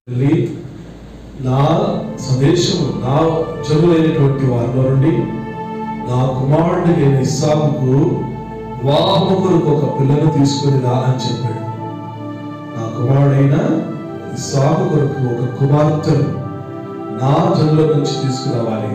వెళ్ళి నా సందేశము నా జనులైనటువంటి వారిలో నుండి నా కుమారుడిని నేను ఇస్సాకుకు వివాహము కొరకు ఒక పిల్లను తీసుకుని రా అని చెప్పాడు నా కుమారుడైన ఇస్సాకు కొరకు ఒక కుమార్తెను నా జనుల నుంచి తీసుకురావాలి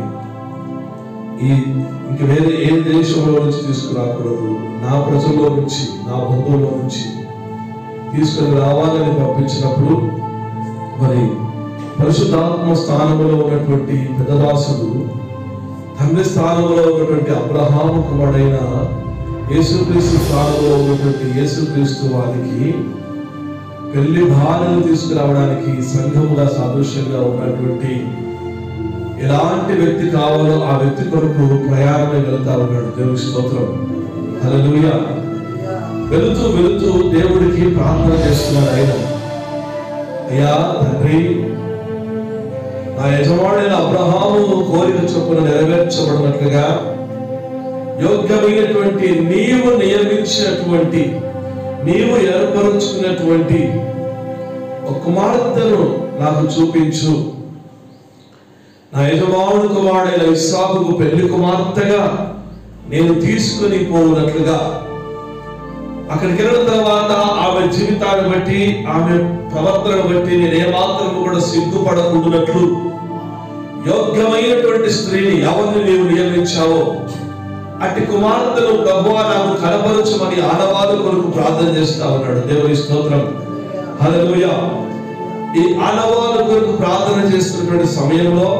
ఈ ఇంక వేరే ఏ దేశంలో నుంచి తీసుకురాకూడదు నా ప్రజల్లో నుంచి నా బంధువుల నుంచి తీసుకుని రావాలని పంపించినప్పుడు మరి పరిశుద్ధాత్మ స్థానంలో ఉన్నటువంటి పెద్దదాసుడు తండ్రి స్థానంలో ఉన్నటువంటి అబ్రహాము కుమారుడైన యేసుక్రీస్తు స్థానంలో ఉన్నటువంటి యేసుక్రీస్తు వారికి పెళ్లి భార్యను తీసుకురావడానికి సంఘముగా సాదృశ్యంగా ఉన్నటువంటి ఎలాంటి వ్యక్తి కావాలో ఆ వ్యక్తి కొరకు ప్రయాణమే వెళ్తా ఉన్నాడు దేవుని స్తోత్రం హల్లెలూయా వెళుతూ వెళుతూ దేవుడికి ప్రార్థన చేస్తున్నాడు ఆయన అయ్యా తండ్రి నా యజమానుడైన అబ్రహాము కోరిక చొప్పున నెరవేర్చబడినట్లుగా యోగ్యమైనటువంటి నీవు నియమించినటువంటి నీవు ఏర్పరుచుకున్నటువంటి ఒక కుమార్తెను నాకు చూపించు నా యజమానుడు కుమారుడైన ఇస్సాకుకు పెళ్లి కుమార్తెగా నేను తీసుకుని పోవునట్లుగా అక్కడికి వెళ్ళిన తర్వాత ఆమె జీవితాన్ని బట్టి ఆమె ప్రవర్తనను బట్టి నేను ఏమాత్రం కూడా సిగ్గుపడకుండానట్లు యోగ్యమైనటువంటి స్త్రీని ఎవరిని నీవు నియమించావో అట్టి కుమార్తెను ప్రభువా నాకు కనపరచమని ఆడవాళ్ళ కొరకు ప్రార్థన చేస్తా ఉన్నాడు దేవుని స్తోత్రం హల్లెలూయా ఈ ఆడవాళ్ళ కొరకు ప్రార్థన చేస్తున్నటువంటి సమయంలో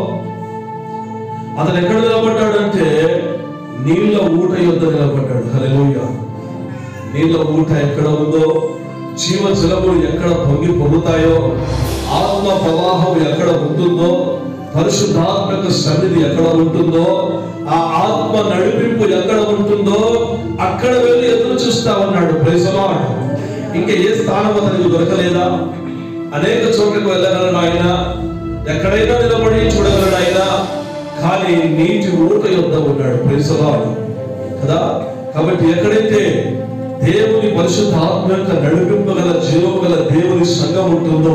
అతను ఎక్కడ నిలబడ్డాడంటే నీళ్ళ ఊట యొద్ద నిలబడ్డాడు హల్లెలూయా నీళ్ళ ఊట ఎక్కడ ఉందో జీవ జలములు ఎక్కడ పొంగి పొందుతాయో ఆత్మ ప్రవాహం ఎక్కడ ఉంటుందో పరిశుద్ధాత్మక సన్నిధి ఎక్కడ ఉంటుందో ఆ ఆత్మ నడిపింపు ఎక్కడ ఉంటుందో అక్కడ వెళ్ళి ఎదురు చూస్తా ఉన్నాడు ప్రైసలాడ్ ఇంకా ఏ స్థానం అతనికి దొరకలేదా అనేక చోట్లకు వెళ్ళగలడు ఆయన ఎక్కడైనా నిలబడి చూడగలడు ఆయన కానీ నీటి ఊట యొద్ద ఉన్నాడు ప్రైసలాడ్ కదా కాబట్టి ఎక్కడైతే దేవుని పరిశుద్ధ ఆత్మ యొక్క నడిపింపగల జీవం గల దేవుని సంఘం ఉంటుందో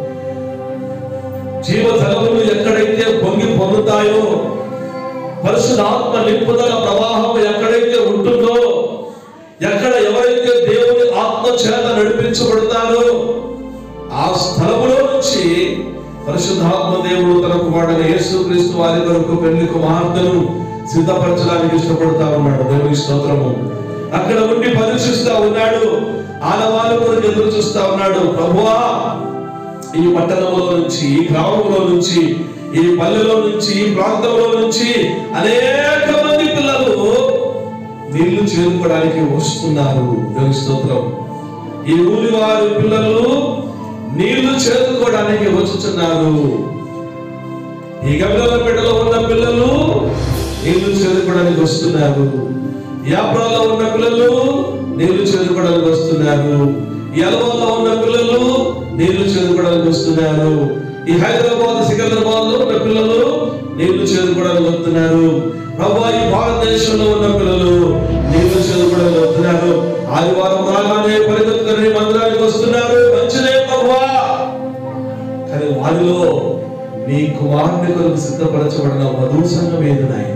జీవ జలములు ఎక్కడైతే పొంగి పొందుతాయో పరిశుద్ధాత్మ నింపుదల ప్రవాహం ఎక్కడైతే ఉంటుందో ఎక్కడ ఎవరైతే దేవుని ఆత్మ చేత నడిపించబడతారో ఆ స్థలములో నుంచి పరిశుద్ధాత్మ దేవుడు తన కుమారుడైన యేసుక్రీస్తు వారి కొరకు పెళ్లి కుమార్తెను సిద్ధపరచడానికి ఇష్టపడతా ఉన్నాడు దేవుని స్తోత్రము అక్కడ ఉండి పరీక్షిస్తా ఉన్నాడు ఆడవాళ్ళ కొరకు ఎదురు చూస్తా ఉన్నాడు ప్రభువా ఈ పట్టణంలో నుంచి ఈ గ్రామంలో నుంచి ఈ పల్లెలో నుంచి ఈ ప్రాంతంలో నుంచి అనేక మంది పిల్లలు నీళ్లు చేరుకోవడానికి వస్తున్నారు దేవుని స్తోత్రం ఈ ఊరి వారి పిల్లలు నీళ్లు చేరుకోవడానికి వచ్చుచున్నారు ఈ గంగలపేటలో ఉన్న పిల్లలు నీళ్లు చేరుకోవడానికి వస్తున్నారు యాప్రాలో ఉన్న పిల్లలు నీళ్లు చేరుకోవడానికి వస్తున్నారు యలవాలో ఉన్న పిల్లలు నీళ్లు చేరుకోవడానికి వస్తున్నారు ఈ హైదరాబాద్ సికింద్రాబాద్ లో ఉన్న పిల్లలు నీళ్లు చేరుకోవడానికి వస్తున్నారు ప్రభా ఈ భారతదేశంలో ఉన్న పిల్లలు నీళ్లు చేరుకోవడానికి వస్తున్నారు ఆదివారం రాగానే పరిగెత్తుకుని మందిరానికి వస్తున్నారు మంచిదే ప్రభా కానీ వారిలో నీ కుమారుని కొరకు సిద్ధపరచబడిన వధువు సంఘం ఏది నాయన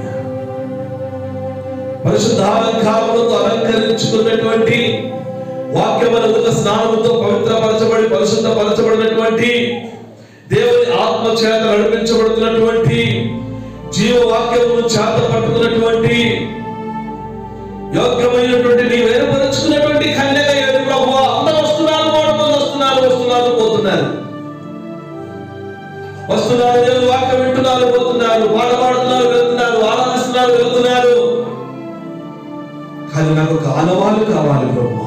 పరిశుద్ధాలంకారములతో అలంకరించుకున్నటువంటి వాక్యమనుక స్నానముతో పవిత్రపరచబడి పరిశుద్ధపరచబడినటువంటి దేవుని ఆత్మ చేత నడిపించబడుతున్నటువంటి జీవవాక్యమును చేత పట్టుకున్నటువంటి యోగ్యమైనటువంటి నీ వేరుపరుచుకున్నటువంటి కన్యక ఏడు ప్రభు అందరూ వస్తున్నారు మోడుకొని వస్తున్నారు వస్తున్నారు పోతున్నారు వస్తున్నారు దేవుని వాక్యం వింటున్నారు పోతున్నారు పాట పాడుతున్నారు వెళ్తున్నారు ఆరాధిస్తున్నారు వెళ్తున్నారు కానీ నాకు ఒక ఆనవాళ్ళు కావాలి ప్రభు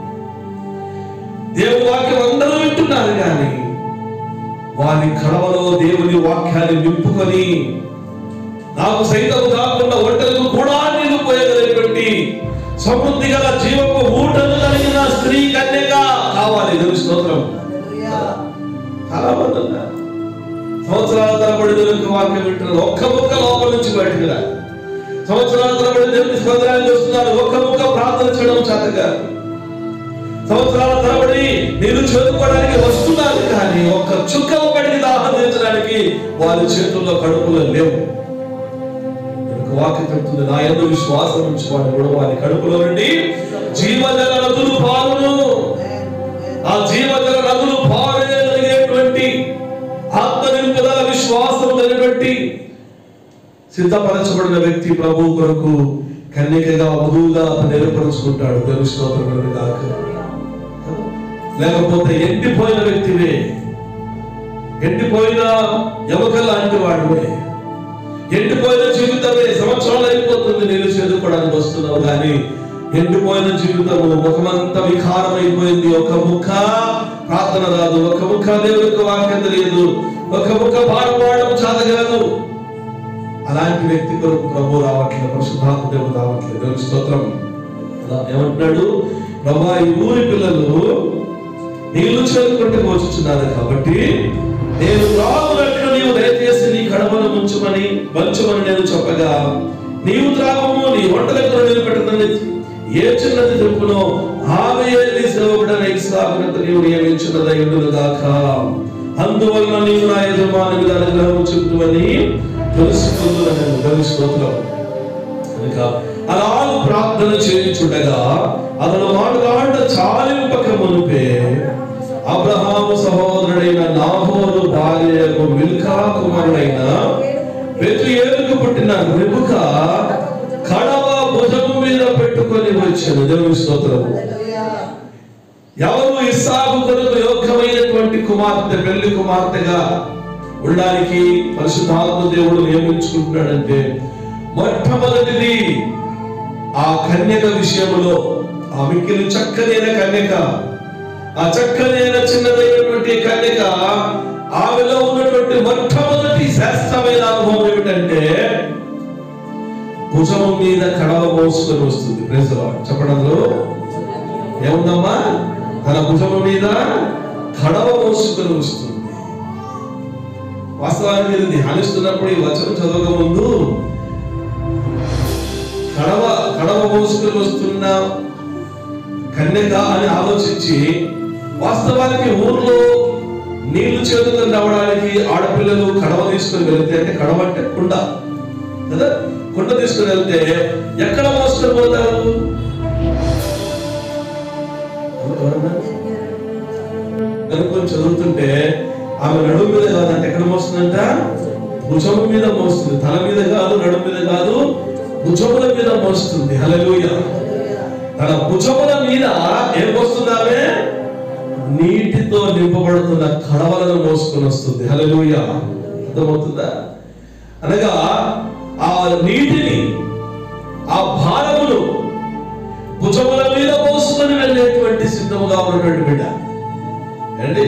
దేవుని వాక్యం అందరూ వింటున్నారు కానీ వారి కడవలో దేవుని వాక్యాన్ని నింపుకొని నాకు సైతం కాకుండా ఒంటలకు కూడా నీళ్లు పోయగలిగినటువంటి సమృద్ధి గల జీవపు ఊటను కలిగిన స్త్రీ కన్యక కావాలి దేవుని స్తోత్రం చాలా మంది ఉన్నారు సంవత్సరాల తరబడి దేవునికి వాక్యం వింటున్నారు ఒక్క ముక్క లోపల నుంచి బయటకు రా సంవత్సరాల తరబడి దేవుని స్పందనానికి వస్తున్నారు ఒక్క ముక్క ప్రార్థన చేయడం చేత కాదు సంవత్సరాల తరబడి నీరు చేరుకోవడానికి వస్తున్నారు కానీ ఒక్క చుక్క ఒకటికి దాహం తీర్చడానికి వారి చేతుల్లో కడుపులో లేవు కనుక వాక్యం చెప్తుంది నా ఎందు విశ్వాసం ఉంచువాడు కూడా వారి కడుపులో నుండి జీవజల నదులు పారును ఆ జీవజల నదులు పారేయగలిగేటువంటి ఆత్మ నింపుదల విశ్వాసం కలిగినటువంటి సిద్ధపరచబడిన వ్యక్తి ప్రభు కొరకు కన్యకగా వధువుగా నిలపరుచుకుంటాడు దేవుని స్తోత్రం కాక లేకపోతే ఎండిపోయిన వ్యక్తివే ఎండిపోయిన ఎముక లాంటి వాడివే ఎండిపోయిన జీవితమే సంవత్సరాలు అయిపోతుంది నేను చదువుకోవడానికి వస్తున్నావు కానీ ఎండిపోయిన జీవితము ముఖమంతా వికారం అయిపోయింది ఒక ముఖ ప్రార్థన రాదు ఒక ముఖ దేవుని యొక్క వాక్యం తెలియదు ఒక ముఖ పాడడం చాతగలదు అలాంటి వ్యక్తి కొరకు ప్రభు రావట్లేదు పరిశుద్ధాత్మ దేవుడు రావట్లేదు దేవుని స్తోత్రం అలా ఏమంటున్నాడు ప్రభా ఈ ఊరి పిల్లలు నీళ్లు చేరుకుంటే పోచుచున్నారు కాబట్టి నేను త్రాగునట్లు నీవు దయచేసి నీ కడపను ముంచుమని వంచుమని నేను చెప్పగా నీవు త్రాగము నీ వంటలకు నిలబెట్టదని ఏ చిన్నది చెప్పునో ఆమె ఎల్లి సేవకుడని ఇస్సాకునంత నీవు నియమించినదై ఉండును గాక అందువలన నీవు నా యజమాని మీద అనుగ్రహం చూపుతువని తెలుసుకుందునని దేవుని స్తోత్రం కనుక అలాగు ప్రార్థన చేయించుండగా అతను మాట్లాడ చాలింపక మునిపే అబ్రహాము సహోదరుడైన నాహోరు భార్యకు మిల్కా కుమారుడైన బెత్రియేలుకు పుట్టిన రిబుక కడవ భుజము మీద పెట్టుకొని వచ్చాను దేవుని స్తోత్రం ఎవరు ఇస్సాకు కొరకు యోగ్యమైనటువంటి కుమార్తె పెళ్లి కుమార్తెగా ఉండడానికి పరిశుద్ధాత్మ దేవుడు నియమించుకుంటున్నాడంటే మొట్టమొదటిది ఆ కన్యక విషయంలో ఆ మిక్కిలి చక్కనైన కన్యక ఆ చక్కనైన చిన్నదైనటువంటి కన్యక ఆమెలో ఉన్నటువంటి మొట్టమొదటి శ్రేష్టమైన అనుభవం ఏమిటంటే భుజము మీద కడవ మోసుకొని వస్తుంది ప్రేస చెప్పడంలో ఏముందమ్మా తన భుజము మీద కడవ మోసుకొని వస్తుంది వాస్తవానికి ఇది ధ్యానిస్తున్నప్పుడు ఈ వచనం చదవక ముందు కడవ కడవ మోసుకొని వస్తున్న కన్యక అని ఆలోచించి వాస్తవానికి ఊర్లో నీళ్లు చేతుకొని రావడానికి ఆడపిల్లలు కడవ తీసుకొని వెళ్తే అంటే కడవ అంటే కుండ కదా కుండ తీసుకొని వెళ్తే ఎక్కడ మోసుకొని పోతారు ఎవరన్నా? కనుక్కొని చదువుతుంటే ఆమె నడుము మీద కాదంటే ఎక్కడ మోస్తుందంట భుజము మీద మోస్తుంది తల మీద కాదు నడుము మీద కాదు భుజముల మీద మోస్తుంది హల్లెలూయ తన భుజముల మీద ఏం మోస్తుంది ఆమె నీటితో నింపబడుతున్న కడవలను మోసుకొని వస్తుంది హల్లెలూయ అర్థమవుతుందా అనగా ఆ నీటిని ఆ భారమును భుజముల మీద మోసుకొని వెళ్ళేటువంటి సిద్ధముగా ఉన్నటువంటి బిడ్డ ఏంటి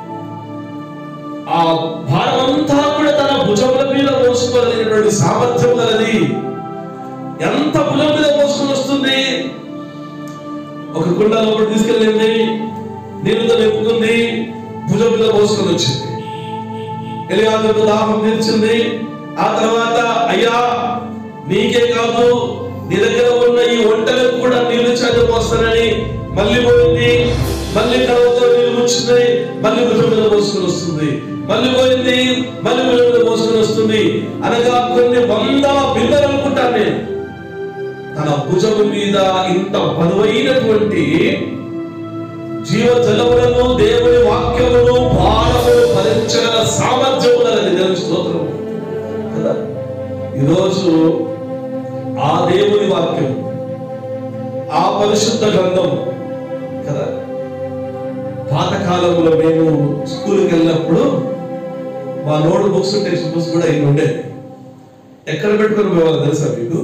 ఆ భారం అంతా కూడా తన భుజముల మీద మోసుకోలేనటువంటి సామర్థ్యం కలది ఎంత భుజం మీద మోసుకొని వస్తుంది ఒక కుండ లోపల తీసుకెళ్ళింది నీళ్ళతో నింపుకుంది భుజం మీద మోసుకొని వచ్చింది ఎలియాజరుకు దాహం తీర్చింది ఆ తర్వాత అయ్యా నీకే కాదు నీ దగ్గర ఉన్న ఈ వంటలకు కూడా నీళ్లు చేత పోస్తానని మళ్ళీ పోయింది మళ్ళీ కడవతో నీళ్లు ముచ్చింది మళ్ళీ భుజం మీద మోసుకొని వస్తుంది మళ్ళీ పోయింది మళ్ళీ భుజం మీద మోసుకొని వస్తుంది అనగా కొన్ని వందల బిందెలు అనుకుంటాను నేను తన భుజము మీద ఇంత బరువైనటువంటి జీవ జలములను దేవుని వాక్యమును భారమును భరించగల సామర్థ్యము గలది దేవుని స్తోత్రం కదా ఈరోజు ఆ దేవుని వాక్యం ఆ పరిశుద్ధ గ్రంథం కదా పాతకాలంలో మేము స్కూల్కి వెళ్ళినప్పుడు మా నోట్ బుక్స్ టెక్స్ట్ బుక్స్ కూడా ఇన్ని ఉండేవి ఎక్కడ పెట్టుకొని పోవాలి తెలుసా మీకు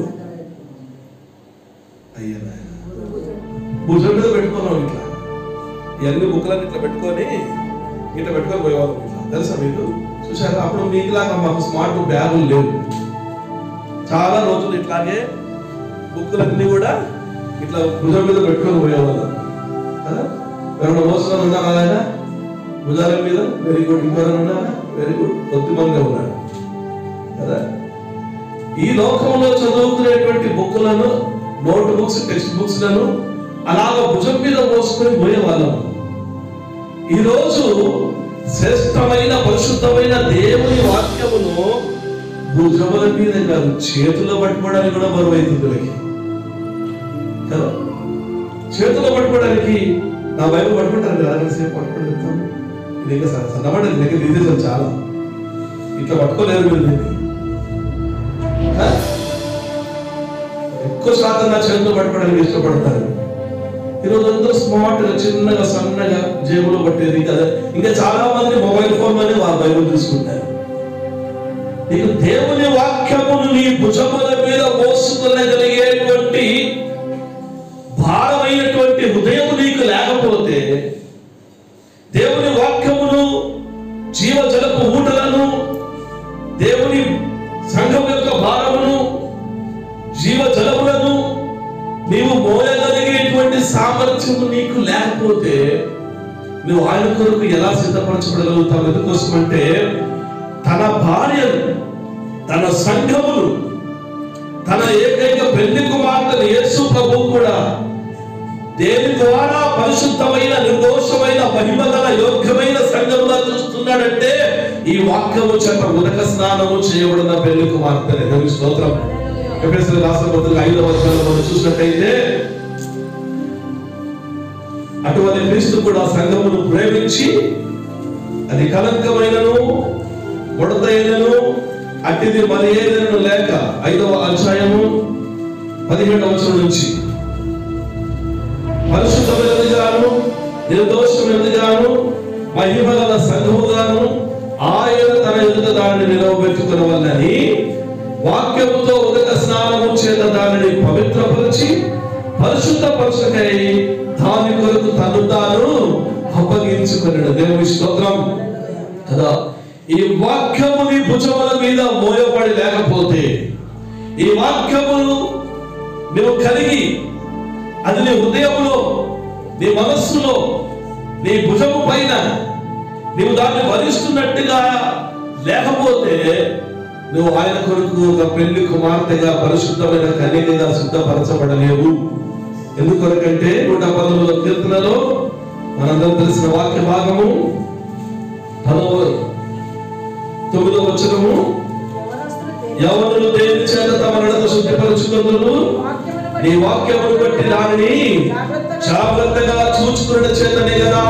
అయ్యా నాయనా. భుజం మీద పెట్టుకున్నాం ఇట్లా ఇవన్నీ బుక్లన్నీ ఇట్లా పెట్టుకొని ఇట్లా పెట్టుకొని పోయేవాళ్ళం ఇట్లా తెలుసా మీకు చూసారా అప్పుడు మీకులాగా మాకు స్మార్ట్ బ్యాగులు లేవు చాలా రోజులు ఇట్లాగే బుక్కులన్నీ కూడా ఇట్లా భుజం మీద పెట్టుకొని పోయేవాళ్ళం కదా ఎవరైనా మోసుకొని ఉన్నారా అలాగా భుజాల మీద వెరీ గుడ్ ఇంకెవరైనా ఉన్నారా వెరీ గుడ్ కొద్ది మంది ఉన్నారు కదా ఈ లోకంలో చదువుకునేటువంటి బుక్కులను నోట్ బుక్స్ టెక్స్ట్ బుక్స్ లను అలాగ భుజం మీద మోసుకొని పోయేవాళ్ళం ఈరోజు శ్రేష్టమైన పరిశుద్ధమైన దేవుని వాక్యమును భుజముల మీద కాదు చేతుల్లో పట్టుకోవడానికి కూడా బరువు అవుతుంది వీళ్ళకి. కదా చేతుల్లో పట్టుకోవడానికి నా వైపు పట్టుకుంటారు కదా అరగంట సేపు పట్టుకొని చెప్తాను ఇది ఇంకా సన్న- సన్నబడ్డది దగ్గర తీసేసాను చాలా ఇట్లా పట్టుకోలేరు మీరు దీన్ని ఆ? ఎక్కువ శాతం నా చేతులు పట్టుకోవడానికి ఇష్టపడతారు ఈరోజు అందరూ స్మార్ట్ గా చిన్నగా సన్నగా జేబులో పట్టేది కదా ఇంకా చాలా మంది మొబైల్ ఫోన్ లోనే వాళ్ళ బైబుల్ తీసుకుంటారు నీకు దేవుని వాక్యమును నీ భుజముల మీద మోసుకొనగలిగేటువంటి భారమైనటువంటి హృదయం నీకు లేకపోతే దేవుని వాక్యమును జీవజలపు ఊటలను దేవుని సంఘం యొక్క భారమును జీవజలములను నీవు మోయగలిగేటువంటి సామర్థ్యము నీకు లేకపోతే నువ్వు ఆయన కొరకు ఎలా సిద్ధపరచబడగలుగుతావు ఎందుకోసం అంటే తన భార్యను తన సంఘమును తన ఏకైక పెళ్లి కుమార్తెను యేసు ప్రభు కూడా దేని ద్వారా పరిశుద్ధమైన నిర్దోషమైన మహిమగల యోగ్యమైన సంఘముగా చూస్తున్నాడంటే ఈ వాక్యము చేత ఉదక స్నానము చేయబడిన పెళ్లి కుమార్తె దేవుని స్తోత్రం ఎఫెసీయుల రాసిన పత్రిక ఐదవ అధ్యాయంలో మనం చూసినట్టయితే అటువంటి క్రీస్తు కూడా సంఘమును ప్రేమించి అది కలంకమైనను ముడతైనను అట్టిది మరి ఏదైనా లేక ఐదవ అధ్యాయము పదిహేడవ వచనం నుంచి పరిశుద్ధమైనదిగాను నిర్దోషమైనదిగాను మహిమగల సంఘముగాను ఆయన తన ఎదుట దానిని నిలవబెట్టుకునవల్లని వాక్యముతో ఉదక స్నానము చేత దానిని పవిత్రపరిచి పరిశుద్ధపరచకై దాని కొరకు తను తాను అప్పగించుకున్నాడు దేవుని స్తోత్రం కదా ఈ వాక్యము నీ భుజముల మీద మోయబడి లేకపోతే ఈ వాక్యమును నువ్వు కలిగి అది నీ హృదయంలో నీ మనస్సులో నీ భుజము పైన నీవు దాన్ని భరిస్తున్నట్టుగా లేకపోతే నువ్వు ఆయన కొరకు ఒక పెళ్లి కుమార్తెగా పరిశుద్ధమైన కన్యకగా సిద్ధపరచబడలేవు ఎందుకొరకంటే నూట పదమూడవ కీర్తనలో మనందరం తెలిసిన వాక్య భాగము పదవ తొమ్మిదవ వచనము యవనులు దేని చేత తమ నడత శుద్ధిపరచుకుందురు నీ వాక్యమును బట్టి దానిని జాగ్రత్తగా చూచుకున్న చేతనే కదా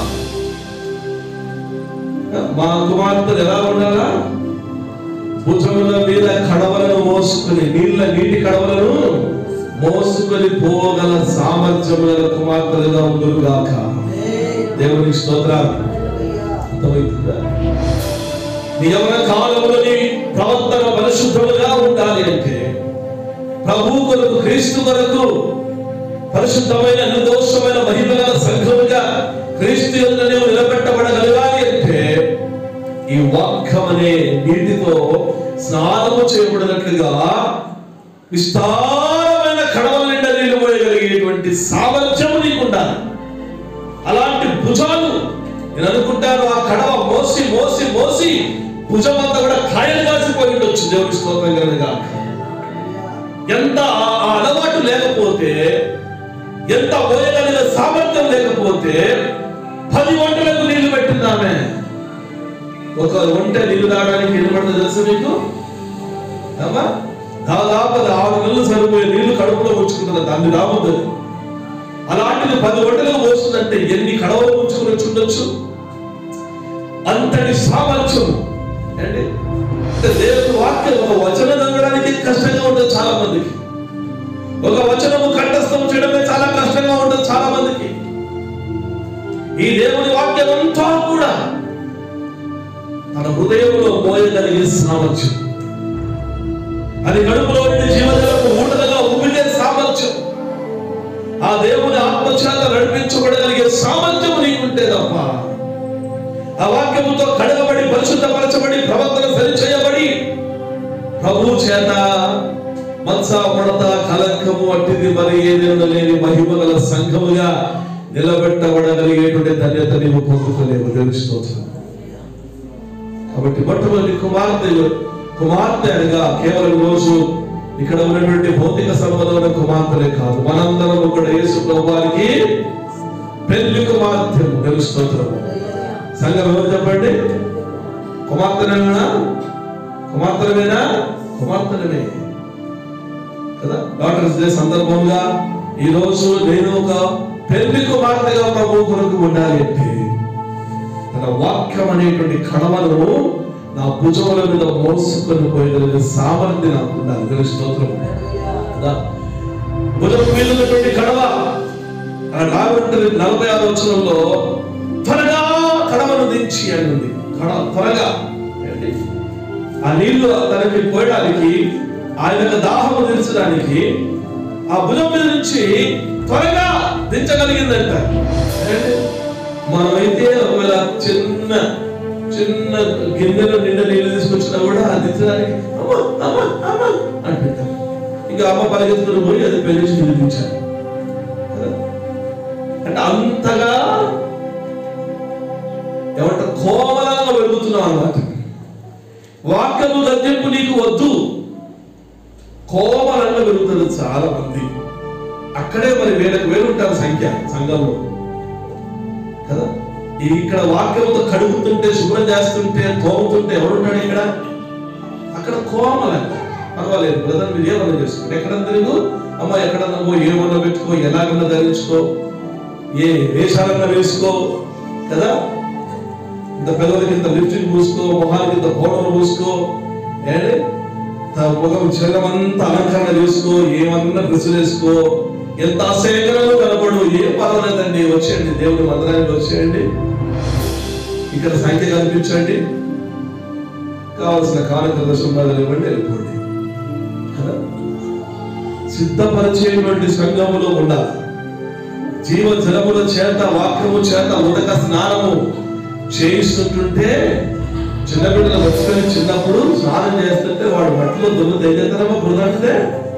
మా కుమార్తెలు ఎలా ఉండాలా భుజముల మీద కడవలను మోసుకుని నీళ్ళ నీటి కడవలను మోసుకొని పోగల సామర్థ్యం గల కుమార్తెలుగా ఉందరు గాక దేవుని స్తోత్రాలు అర్థమవుతుందా నీ యవన కాలంలో నీ ప్రవర్తన పరిశుద్ధముగా ఉండాలి అంటే ప్రభు కొరకు క్రీస్తు కొరకు పరిశుద్ధమైన నిర్దోషమైన మహిమగల సంఘముగా క్రీస్తు యందు నీవు నిలబెట్టబడగలగాలి అంటే ఈ వాక్యం అనే నీటితో స్నానము చేయబడినట్లుగా విస్తారమైన కడవల నిండా నీళ్లు పోయగలిగేటువంటి సామర్థ్యము నీకు ఉండాలి అలాంటి భుజాలు నేను అనుకుంటాను ఆ కడవ మోసి మోసి మోసి భుజం అంతా కూడా కాయలు కాసిపోయి ఉండొచ్చు దేవుడి స్తోత్రం కనుక ఎంత ఆ ఆ అలవాటు లేకపోతే ఎంత పోయగలిగిన సామర్థ్యం లేకపోతే పది వంటలకు నీళ్లు పెట్టిందామె ఒక వంట నీళ్లు తాగడానికి ఎన్ని పడుతుంది తెలుసు మీకు అమ్మా దాదాపు అది ఆరు నెలలు సరిపోయే నీళ్లు కడుపులో ఉంచుకుంటుంది దాన్ని రాబోతుంది అలాంటిది పది వంటలకు పోస్తుందంటే ఎన్ని కడవలు ఉంచుకుని వచ్చి ఉండొచ్చు అంతటి సామర్థ్యం ఏంటి అంటే దేవుని వాక్యం ఒక వచనం చదవడానికి కష్టంగా ఉంటుంది చాలా మందికి ఒక వచనము కంఠస్థం చేయడమే చాలా కష్టంగా ఉంటుంది చాలా మందికి ఈ దేవుని వాక్యం అంతా కూడా తన హృదయంలో మోయగలిగే సామర్థ్యం అది కడుపులో ఉండి జీవజలకు ఊటలుగా ఉమ్మిడే సామర్థ్యం ఆ దేవుని ఆత్మచేత నడిపించబడగలిగే సామర్థ్యం నీకుంటే తప్ప ఆ వాక్యముతో కడగబడి పరిశుద్ధపరచబడి ప్రవర్తన సరిచేయబడి ప్రభు చేత మత్స ముడత కలంకము అట్టిది మరి ఏదేదో లేని మహిమగల సంఘముగా నిలబెట్టబడగలిగేటువంటి ధన్యత నీవు పొందుకోలేవు తెలుస్తోంది కాబట్టి మొట్టమొదటి కుమార్తె కుమార్తె అనగా కేవలం రోజు ఇక్కడ ఉన్నటువంటి భౌతిక సంబంధమైన కుమార్తెలే కాదు మనందరం కూడా యేసు ప్రభు వారికి పెళ్లి కుమార్తె తెలుస్తోత్రం సంఘం ఎవరు చెప్పండి కుమార్తెనేనా కుమార్తెలమేనా కుమార్తెలమే కదా డాక్టర్స్ డే సందర్భంగా ఈ రోజు నేను ఒక పెళ్లి కుమార్తెగా ప్రభు కొరకు ఉండాలి అంటే తన వాక్యం అనేటువంటి కడవను నా భుజముల మీద మోసుకొని పోయగలిగే సామర్థ్యం నాకు ఉండాలి దేవుని స్తోత్రం కదా? భుజం మీద ఉన్నటువంటి కడవ అక్కడ రాబట్టి నలభై ఆరు వచనంలో త్వరగా కడవను దించి అని ఉంది కడ త్వరగా ఏంటి? ఆ నీళ్లు తనకి పోయడానికి ఆయన యొక్క దాహము తీర్చడానికి ఆ భుజం మీద నుంచి త్వరగా దించగలిగిందంట ఏంటి? మనమైతే ఒకవేళ చిన్న చిన్న గిన్నెలో నిండా నీళ్ళు తీసుకొచ్చినా కూడా అది దించడానికి అమ్మ అమ్మ అమ్మ అంటుంటాం ఇంకా అమ్మ పరిగెత్తుకుని పోయి అది పెళ్లి నిలిపించారు అంటే అంతగా ఏమంట కోమలంగా వెలుగుతున్నాం అన్నమాట వాక్యము గద్దెంపు నీకు వద్దు కోమలంగా వెలుగుతుంది చాలా మంది అక్కడే మరి వేలకు వేలు ఉంటారు సంఖ్య సంఘంలో కదా ఈ ఇక్కడ వాక్యంతో కడుగుతుంటే శుభ్రం చేస్తుంటే తోముతుంటే ఎవరుంటాడు ఇక్కడ అక్కడ కోమలంగా పర్వాలేదు బ్రదర్ మీరు ఏమన్నా చేసుకోండి ఎక్కడ తిరుగు అమ్మ ఎక్కడన్నా పో ఏమన్నా పెట్టుకో ఎలాగన్నా ధరించుకో ఏ వేషాలన్నా వేసుకో కదా ఇంత పిల్లలకి ఇంత లిప్స్టిక్ పూసుకో మొహాలకి ఇంత పౌడర్ పూసుకో ఏంటి తా ముఖం శరీరం అంతా అలంకరణ చేసుకో ఏమన్నా డ్రెస్ వేసుకో ఎంత అసహ్యంగా కనపడు ఏం పర్వాలేదండి వచ్చేయండి దేవుడి మందిరానికి వచ్చేయండి ఇక్కడ సంఖ్య కనిపించండి కావలసిన కానుకల సున్నాలు ఇవ్వండి వెళ్ళిపోండి కదా? సిద్ధపరిచేటువంటి సంఘములో ఉండాలి జీవ జలముల చేత వాక్యము చేత ఉదక స్నానము చేయిస్తుంటుంటే చిన్నపిల్లలు వచ్చుకొని చిన్నప్పుడు స్నానం చేస్తుంటే వాడు మట్టిలో దుమ్ము తెగేతనమా బురదంటే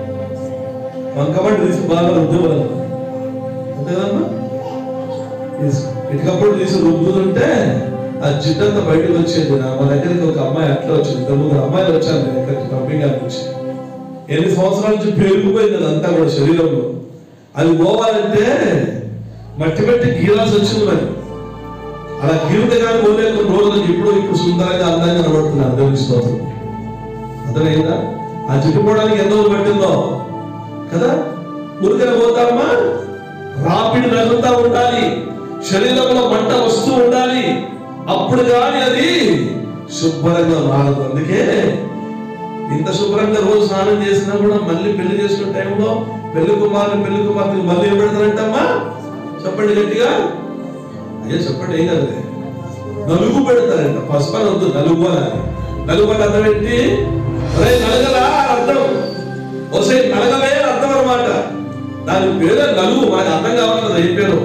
వంకబడి తీసి బాగా రుద్దువలను అంతే కదమ్మా తీసి- ఇటుకప్పుడు తీసి రుద్దుతుంటే ఆ జిడ్డంతా బయటకు వచ్చేది నా మా దగ్గరికి ఒక అమ్మాయి అట్లా వచ్చింది ఇద్దరు ముగ్గురు అమ్మాయిలు వచ్చారు నేను ఇక్కడికి పంపింగ్ నుంచి ఎన్ని సంవత్సరాల నుంచి పేరుకుపోయింది అదంతా కూడా శరీరంలో అది పోవాలంటే మట్టి మట్టి గీరాల్సి వచ్చింది మరి అలా గీరితే కానీ పోలే కొన్ని రోజులకు ఇప్పుడు ఇప్పుడు సుందరంగా అందంగా కనబడుతున్నారు దేవుని స్తోత్రం అర్థమైందా ఆ చుట్టుకోవడానికి ఎంత రోజులు పట్టిందో కదా ఊరికన పోతామా రాపిడి నగులుతా ఉండాలి శరీరంలో మంట వస్తూ ఉండాలి అప్పుడు కానీ అది శుభ్రంగా మారదు అందుకే ఇంత శుభ్రంగా రోజు స్నానం చేసినా కూడా మళ్ళీ పెళ్లి చేసుకునే టైంలో పెళ్లి కుమారుని పెళ్లి కుమార్తెకి మళ్ళీ ఏం పెడతారంటమ్మా చెప్పండి గట్టిగా అయ్యో చెప్పండి ఏం కాదు నలుగు పెడతారంట పసుపు అని వద్దు నలుగు అని నలుగు అంటే అర్థం ఏంటి ఒరే నలగలా అని అర్థం వసే నలగలే అని అర్థం అనమాట దాని పేరు నలుగు మనకి అర్థం కావాలి కదా ఏం పేరు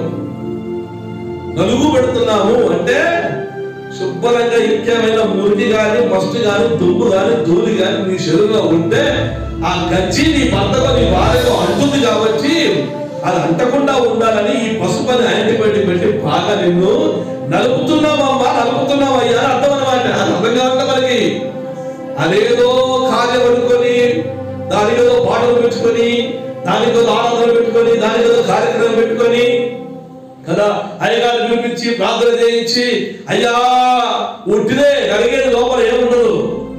నలుగు పెడుతున్నాము అంటే శుభ్రంగా ఇంకేమైనా మురికి గాని మస్టు గాని దుమ్ము గాని ధూళి గాని నీ శరీరంలో ఉంటే ఆ గచ్చి నీ భర్తకు నీ భార్యకు అంటుంది కాబట్టి అది అంటకుండా ఉండాలని ఈ పసుపని యాంటీబయాటిక్ పెట్టి బాగా నిన్ను నలుపుతున్నామమ్మా నలుపుతున్నామయ్యా అని అర్థం అనమాట అది అర్థం కావాలి మనకి అదేదో కార్యం అనుకొని దానికి ఏదో పాటలు పెట్టుకొని దానికి ఏదో ఆరాధన పెట్టుకొని దానికి ఏదో కార్యక్రమం పెట్టుకొని కదా అయ్యగారు పిలిపించి ప్రార్థన చేయించి అయ్యా ఉట్టిదే కలిగేది లోపల ఏముండదు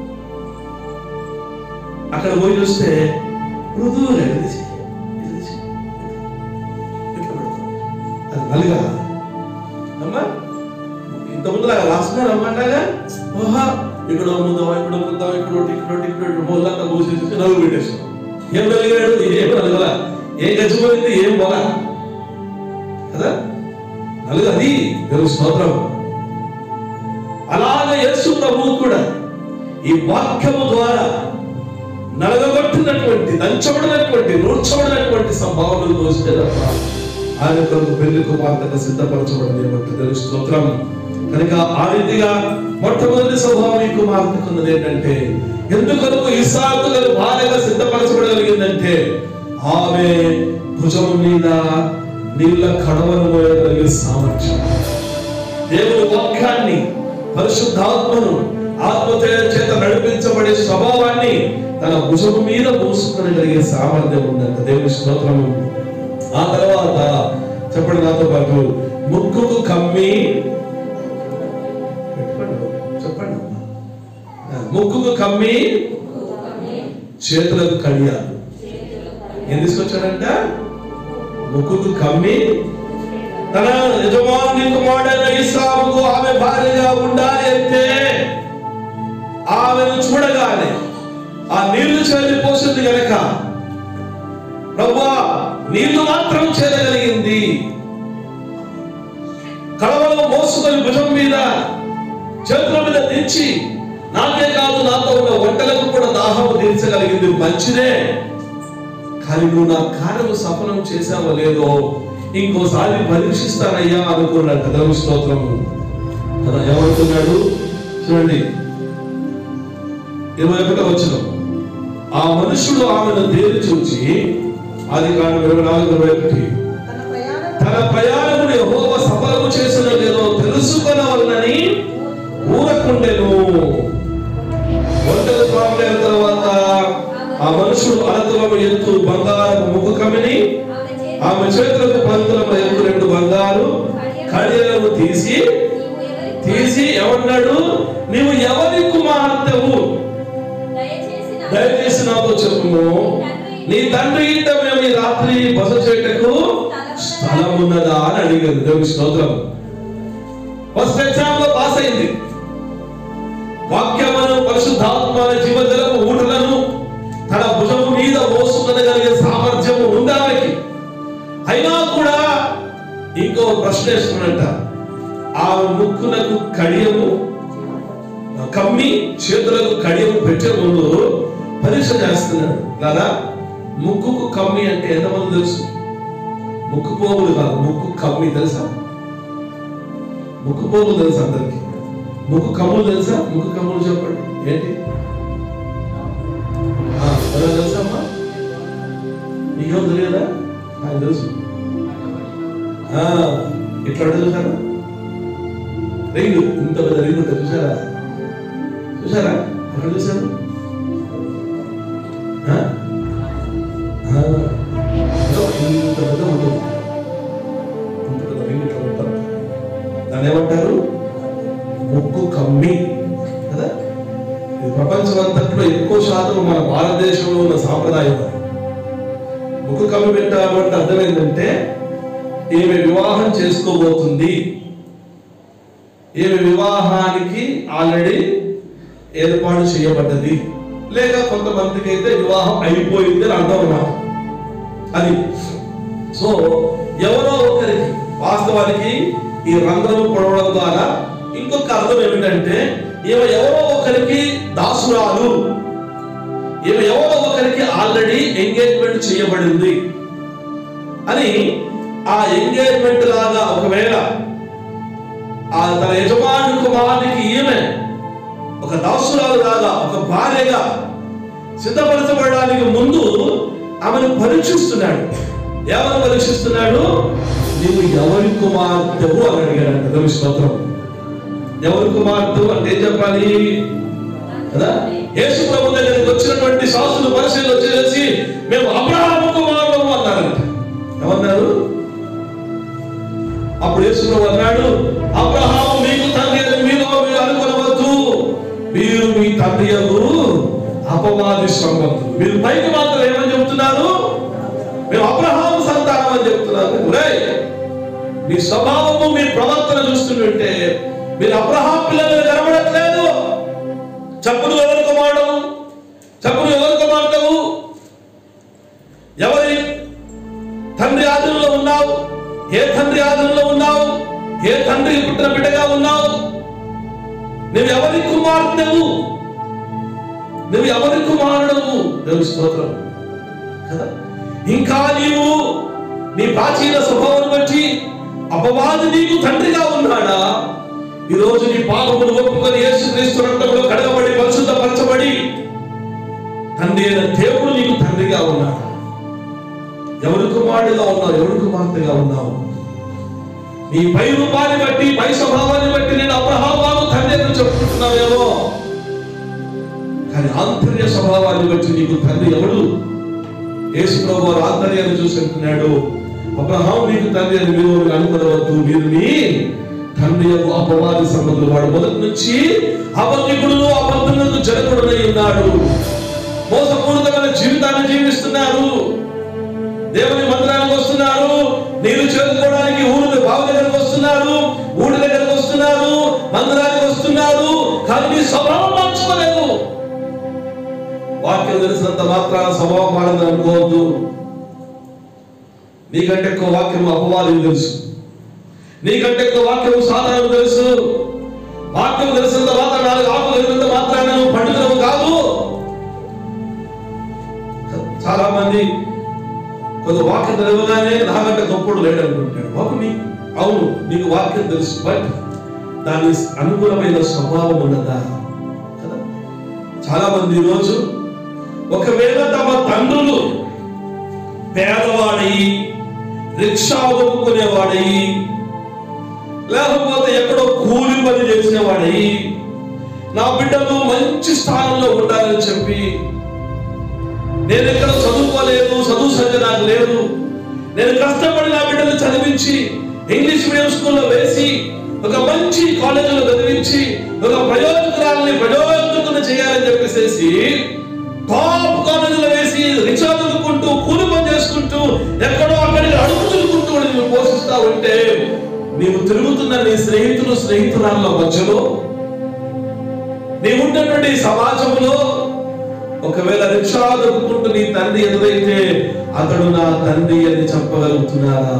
అక్కడ పోయి చూస్తే మృదువుగా ఇది చేయి, ఇది చేయి. ఇట్లా పెడతాం. అది నలుగా అమ్మా ఇంత ముందు లాగా రాస్తున్నారు అమ్మంటాగా ఓహా ఇక్కడ ముందు ఇక్కడ ముందు ఇక్కడ ఒకటి, ఇక్కడ ఒకటి, ఇక్కడ ఒకటి, మూలంతా మూసేసి నలుగు పెట్టేసాం ఏం నలిగాడు ఏం నలుగలా ఏం గచ్చిపోయింది ఏం పోలా కదా నలుగు అది దేవుని స్తోత్రం అలాగే యేసు ప్రభువు కూడా ఈ వాక్యము ద్వారా నలగగొట్టినటువంటి దంచబడినటువంటి నూర్చబడినటువంటి సంభావనలు దోస్తే తప్ప ఆయన కొరకు పెళ్లి కుమార్తెగా సిద్ధపరచబడింది ఏమంటే తెలుసు స్తోత్రం కనుక ఆ రీతిగా మొట్టమొదటి స్వభావం ఈ కుమార్తెకు ఉన్నది ఏంటంటే ఎందుకొరకు ఇసాకు గారు భార్యగా సిద్ధపరచబడగలిగిందంటే ఆమె భుజం మీద నీళ్ళ కడవను మోయగలిగే సామర్థ్యం దేవుని వాక్యాన్ని పరిశుద్ధాత్మను ఆత్మ చేత నడిపించబడే స్వభావాన్ని తన భుజము మీద మోసుకొని కలిగే సామర్థ్యం ఉందంట దేవుని స్తోత్రము ఆ తర్వాత చెప్పండి నాతో పాటు ముక్కుకు కమ్మి చెప్పండి ముక్కుకు కమ్మి చేతులకు కడియాలు ఏం తీసుకొచ్చాడంట ముక్కుకు కమ్మి తన యజమాని కుమారుడైన ఇస్సాముకు ఆమె భార్యగా ఉండాలి అంటే ఆమెను చూడగానే ఆ నీళ్లు చేరిపోసింది గనక ప్రభా నీళ్లు మాత్రం చేరగలిగింది కడవలో మోసుకొని భుజం మీద చేతుల మీద దించి నాకే కాదు నాతో ఉన్న వంటలకు కూడా దాహము తీర్చగలిగింది మంచిదే కానీ నువ్వు నా కార్యము సఫలం చేశావో లేదో ఇంకోసారి పరీక్షిస్తానయ్యా అనుకున్నాడు కదా స్తోత్రము కదా ఏమనుకున్నాడు చూడండి ఇరవై ఒకటో వచ్చిన ఆ మనుషుడు ఆమెను తేలి చూచి ఆది కాండం ఇరవై నాలుగు ఇరవై ఒకటి తన ప్రయాణం తన ప్రయాణమును యెహోవా సఫలము చేసిన లేదో తెలుసుకొనవలనని ఊరకుండెను ఒంటరి త్రాగులైన తర్వాత ఆ మనుషుడు అనంతరము ఎత్తు బంగారపు ముగ్గు కమిని ఆమె చేతులకు పంతులము ఎత్తు రెండు బంగారు కడియలను తీసి తీసి ఏమన్నాడు నీవు ఎవరి కుమార్తెవు దయచేసి నాతో చెప్పుము నీ తండ్రి ఇంట మేము ఈ రాత్రి బస చేయటకు స్థలం ఉన్నదా అని అడిగారు దేవుని స్తోత్రం ఫస్ట్ ఎగ్జామ్ లో పాస్ అయింది వాక్యమును పరిశుద్ధాత్మ జీవజలము ఊటలను తన భుజము మీద మోసుకొనగలిగే సామర్థ్యము ఉంది ఆమెకి అయినా కూడా ఇంకో ప్రశ్న వేస్తున్నట్ట ఆ ముక్కునకు కడియము కమ్మి చేతులకు కడియము పెట్టే ముందు పరీక్ష చేస్తున్నాడు కదా ముక్కుకు కమ్మి అంటే ఎంతమంది తెలుసు ముక్కు పోగులు కాదు ముక్కు కమ్మి తెలుసా ముక్కు పోగులు తెలుసా అందరికి ముక్కు కమ్ములు తెలుసా ముక్కు కమ్ములు చెప్పండి ఏంటి ఆ, ఎవరో తెలుసా అమ్మా నీకేమో తెలియదా నాకు తెలుసు ఆ, ఇట్లా ఉంటుంది చూసారా రింగ్ ఇంత పెద్ద రింగ్ ఉంటుంది చూసారా చూసారా ఎక్కడ చూసారు ఆ? ఆ, ఏదో ఇంత పెద్ద ఉంటుంది ఇంత పెద్ద రింగ్ ఇట్లా ఉంటుంది దాన్ని ఏమంటారు ముక్కు కమ్మి కదా ఇది ప్రపంచమంతట్లో ఎక్కువ శాతం మన భారతదేశంలో ఉన్న సాంప్రదాయం అది. ముక్కు కమ్మి పెట్టాలంటే అర్థం ఏంటంటే ఈమె వివాహం చేసుకోబోతుంది ఈమె వివాహానికి ఆల్రెడీ ఏర్పాటు చేయబడ్డది లేక కొంతమందికి అయితే వివాహం అయిపోయింది అని అర్థం అన్నమాట అది సో ఎవరో ఒకరికి వాస్తవానికి ఈ రంధ్రం పొడవడం ద్వారా ఇంకొక అర్థం ఏమిటంటే ఈమె ఎవరో ఒకరికి దాసురాలు ఈమె ఎవరో ఒకరికి ఆల్రెడీ ఎంగేజ్మెంట్ చేయబడింది అని ఆ ఎంగేజ్మెంట్ లాగా ఒకవేళ ఆ తన యజమాని కుమారునికి ఈమె ఒక దాసురాలు లాగా ఒక భార్యగా సిద్ధపరచబడడానికి ముందు ఆమెను పరీక్షిస్తున్నాడు ఎవరు పరీక్షిస్తున్నాడు నీవు ఎవరి కుమార్తెవు అని అడిగాడు దేవుని స్తోత్రం ఎవరి కుమార్తెవు అంటే ఏం చెప్పాలి కదా యేసు ప్రభు దగ్గరికి వచ్చినటువంటి శాస్త్రులు పరిశీలన చేసి మేము అబ్రహాము కుమారులము అన్నారంట ఏమన్నారు అప్పుడు యేసు ప్రభు అన్నాడు అబ్రహాము మీకు తండ్రి అని మీలో మీరు అనుకోవద్దు మీరు మీ తండ్రి అగు అపవాది సంబంధులు మీరు పైకి మాత్రం ఏమని చెప్తున్నారు మేము అబ్రహాము సంతానం అని చెప్తున్నారు ఒరేయ్, మీ స్వభావము మీ ప్రవర్తన చూస్తుంటే మీరు అబ్రహాం పిల్లలు కనబడట్లేదు చెప్పులు ఎవరు కుమారుడు చెప్పులు ఎవరు కుమార్తెవు ఎవరి తండ్రి ఆధునంలో ఉన్నావు ఏ తండ్రి ఆధునంలో ఉన్నావు ఏ తండ్రి పుట్టిన బిడ్డగా ఉన్నావు నువ్వు ఎవరి కుమార్తెవు నువ్వు ఎవరి కుమారుడవు దేవుని స్తోత్రం కదా ఇంకా నీవు నీ ప్రాచీన స్వభావం బట్టి అపవాది నీకు తండ్రిగా ఉన్నాడా ఈ రోజు నీ పాపమును ఒప్పుకొని యేసుక్రీస్తు రక్తంలో కడగబడి పరిశుద్ధపరచబడి తండ్రి అయిన దేవుడు నీకు తండ్రిగా ఉన్నాడు ఎవరి కుమారుడిగా ఉన్నావు ఎవరి కుమార్తెగా ఉన్నావు నీ పై రూపాన్ని బట్టి పై స్వభావాన్ని బట్టి నేను అబ్రహాము తండ్రి అని చెప్పుకుంటున్నావేమో కానీ ఆంతర్య స్వభావాన్ని బట్టి నీకు తండ్రి ఎవడు యేసు ప్రభు వారు ఆంతర్యాన్ని చూసి అంటున్నాడు అబ్రహాం నీకు తండ్రి అని మీరు మీరు అనుకునవద్దు మీరు మీ తండ్రి యొక్క అపవాది సంబంధులు వాడు మొదటి నుంచి అబద్ధికుడు అబద్ధములకు జనకుడునై ఉన్నాడు మోసపూరితమైన జీవితాన్ని జీవిస్తున్నారు దేవుని మందిరానికి వస్తున్నారు నీరు చేరుకోవడానికి ఊరు బావి దగ్గరకు వస్తున్నారు ఊరి దగ్గరకు వస్తున్నారు మందిరానికి వస్తున్నారు కానీ నీ స్వభావం మార్చుకోలేదు వాక్యం తెలిసినంత మాత్రాన స్వభావం మారదని అనుకోవద్దు నీకంటే ఎక్కువ వాక్యం అపవాదం తెలుసు నీకంటే ఎక్కువ వాక్యం సాధారణ తెలుసు వాక్యం తెలిసినంత మాత్రం నాలుగు ఆకులు ఎదిగినంత మాత్రాన నువ్వు పండితులవు కాదు చాలా మంది కొంత వాక్యం తెలియగానే నాకంటే గొప్పడు లేడు అనుకుంటాడు బాబు నీ అవును నీకు వాక్యం తెలుసు బట్ దాని అనుకూలమైన స్వభావం ఉన్నదా కదా చాలా మంది ఈరోజు ఒకవేళ తమ తండ్రులు పేదవాడయి రిక్షా కొనుక్కునేవాడయి లేకపోతే ఎక్కడో కూలి పని చేసిన వాడయి నా బిడ్డలు మంచి స్థానంలో ఉండాలని చెప్పి నేను ఎక్కడ చదువుకోలేదు చదువు సంఖ్య నాకు లేదు నేను కష్టపడి నా బిడ్డలు చదివించి ఇంగ్లీష్ మీడియం స్కూల్లో వేసి ఒక మంచి కాలేజీలో చదివించి ఒక ప్రయోజకురాలని ప్రయోజకుని చేయాలని చెప్పేసి టాప్ కాలేజీలో వేసి రిక్షా చదువుకుంటూ కూలి పని చేసుకుంటూ ఎక్కడో అక్కడికి అడుగు తిరుగుకుంటూ నువ్వు పోషిస్తా ఉంటే నీవు తిరుగుతున్న నీ స్నేహితులు స్నేహితురాళ్ళ మధ్యలో నీవున్నటువంటి సమాజంలో ఒకవేళ రిక్షా దొరుకుతుంటూ నీ తండ్రి ఎదురైతే అతడు నా తండ్రి అని చెప్పగలుగుతున్నారా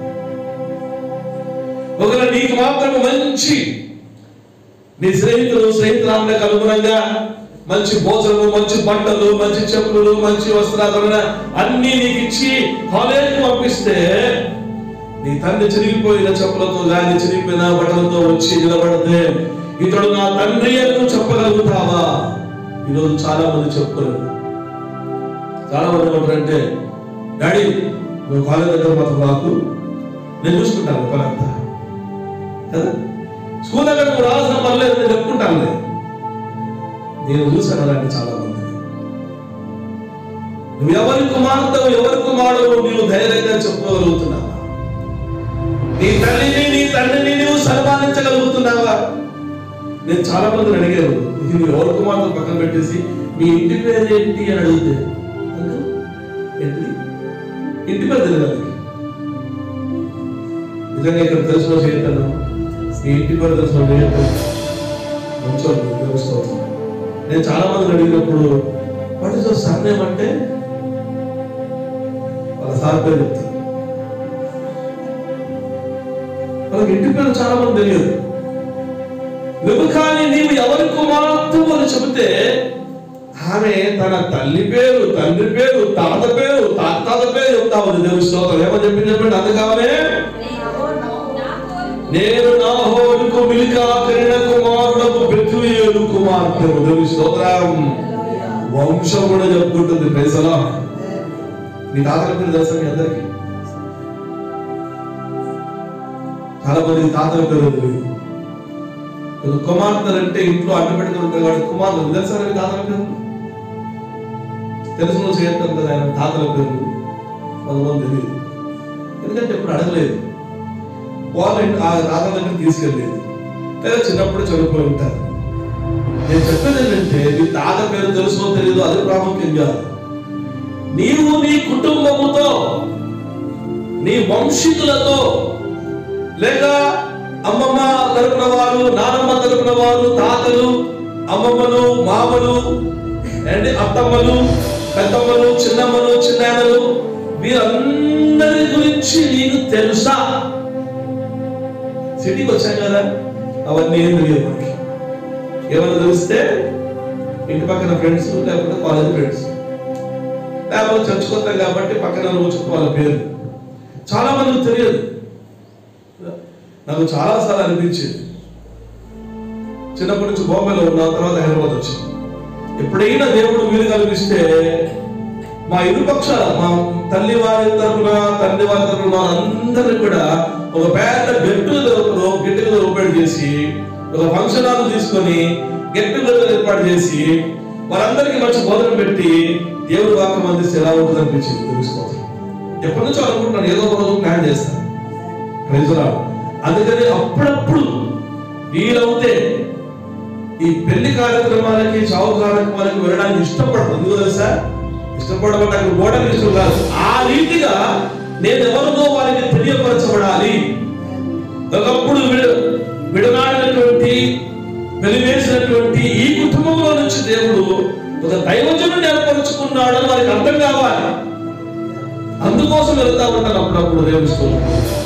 ఒకవేళ నీకు మాత్రం మంచి నీ స్నేహితులు స్నేహితురాలకు అనుగుణంగా మంచి భోజనము మంచి బట్టలు మంచి చెప్పులు మంచి వస్త్రాలు అన్ని నీకు ఇచ్చి కాలేజీకి పంపిస్తే నీ తండ్రి చిరిగిపోయిన చెప్పులతో గాని చిరిగిపోయిన బట్టలతో వచ్చి నిలబడితే ఇతడు నా తండ్రి అని నువ్వు చెప్పగలుగుతావా ఈరోజు చాలా మంది చెప్పుకోరు చాలా మంది ఏమంటారంటే డాడీ నువ్వు కాలేజ్ దగ్గర మాత్రం నాకు నేను చూసుకుంటాను పనంతా కదా స్కూల్ దగ్గర నువ్వు రావాల్సిన పని లేదు నేను చెప్పుకుంటాను నేను చూశాను అలాంటి చాలా మంది నువ్వు ఎవరి కుమార్తెవు ఎవరి కుమారుడు నీవు ధైర్యంగా చెప్పుకోగలుగుతున్నావా నీ తల్లిని నీ తండ్రిని నువ్వు సన్మానించగలుగుతున్నావా నేను చాలా మందిని అడిగాను ఇది నువ్వు ఎవరి కుమార్తె పక్కన పెట్టేసి మీ ఇంటి పేరు ఏంటి అని అడిగితే అంకుల్, ఏంటిది ఇంటి పేరు తెలియదు వాళ్ళకి. నిజంగా ఇక్కడ తెలిసిన వాళ్ళు ఏంటన్నా మీ ఇంటి పేరు తెలిసిన వాళ్ళు ఏంటన్నా మంచోళ్ళు తెలుసుకోవచ్చు నేను చాలా మందిని అడిగినప్పుడు వాట్ ఇస్ సర్నేమ్ అంటే వాళ్ళ సార్ పేరు చెప్తారు వాళ్ళకి ఇంటి పేరు చాలా మంది తెలియదు నువ్వు కానీ నీవు ఎవరి కుమార్తె అని చెబితే ఆమె తన తల్లి పేరు తండ్రి పేరు తాత పేరు తాత పేరు చెప్తా ఉంది దేవుని స్తోత్రం ఏమో చెప్పింది చెప్పండి అందుకనే నేను నా హోరుకు మిలికా కరిణ కుమారులకు బెతుయేలు కుమార్తె దేవుని స్తోత్రం వంశం కూడా చెప్పుకుంటుంది పైసలా మీ తాతల పేరు తెలుసా మీ అందరికి చాలా మంది తాతల పేరు తెలియదు కొంచెం కుమార్తెలు అంటే ఇంట్లో అడ్డు పెట్టుకుని ఉంటారు కాబట్టి కుమార్తెలు తెలుసా మీ తాతల పేరు తెలుసు చేస్తాం కదా ఆయన తాతల పేరు కొంతమంది తెలియదు ఎందుకంటే ఎప్పుడు అడగలేదు వాళ్ళు ఆ తాతల దగ్గర తీసుకెళ్ళలేదు లేదా చిన్నప్పుడు చనిపోయి ఉంటారు నేను చెప్పేది ఏంటంటే నీ తాత పేరు తెలుసో తెలియదు అది ప్రాముఖ్యం కాదు నీవు నీ కుటుంబముతో నీ వంశీకులతో లేక అమ్మమ్మ తరపున వారు నానమ్మ తరపున వారు తాతలు అమ్మమ్మలు మామలు అండ్ అత్తమ్మలు పెద్దమ్మలు చిన్నమ్మలు చిన్నాన్నలు వీరందరి గురించి నీకు తెలుసా సిటీకి వచ్చాం కదా అవన్నీ ఏం తెలియదు మనకి ఏమైనా తెలిస్తే ఇంటి పక్కన ఫ్రెండ్స్ లేకపోతే కాలేజ్ ఫ్రెండ్స్ లేకపోతే చర్చుకొస్తాం కాబట్టి పక్కన రోజు వాళ్ళ పేరు చాలా మందికి తెలియదు నాకు చాలా సార్లు అనిపించింది చిన్నప్పటి నుంచి బాంబేలో ఉన్న తర్వాత హైదరాబాద్ వచ్చాను ఎప్పుడైనా దేవుడు వీలు కల్పిస్తే మా ఇరుపక్ష మా తల్లి వారి తరపున తండ్రి వారి తరపున వాళ్ళందరినీ కూడా ఒక పెద్ద గెట్ టుగెదర్ గెట్ టుగెదర్ ఏర్పాటు చేసి ఒక ఫంక్షన్ హాల్ తీసుకొని గెట్ టుగెదర్ ఏర్పాటు చేసి వారందరికీ మంచి బోధన పెట్టి దేవుడి వాక్యం అందిస్తే ఎలా ఉంటుంది అనిపించింది దేవుడి స్తోత్రం ఎప్పటి నుంచో అనుకుంటున్నాను ఏదో ఒక రోజు ప్లాన్ చేస్తాను Praise the Lord. అందుకని అప్పుడప్పుడు వీలవుతే ఈ పెళ్లి కార్యక్రమాలకి చావు కార్యక్రమాలకి వెళ్ళడానికి ఇష్టపడదు ఎందుకు తెలుసా ఇష్టపడడం నాకు ఓడలు ఇష్టం కాదు ఆ రీతిగా నేను ఎవరితో వారికి తెలియపరచబడాలి ఒకప్పుడు విడ విడనాడినటువంటి వెలివేసినటువంటి ఈ కుటుంబంలో నుంచి దేవుడు ఒక దైవజనుడిని ఏర్పరచుకున్నాడు అని వారికి అర్థం కావాలి అందుకోసం వెళ్తా ఉంటాను అప్పుడప్పుడు దేవుని స్కూల్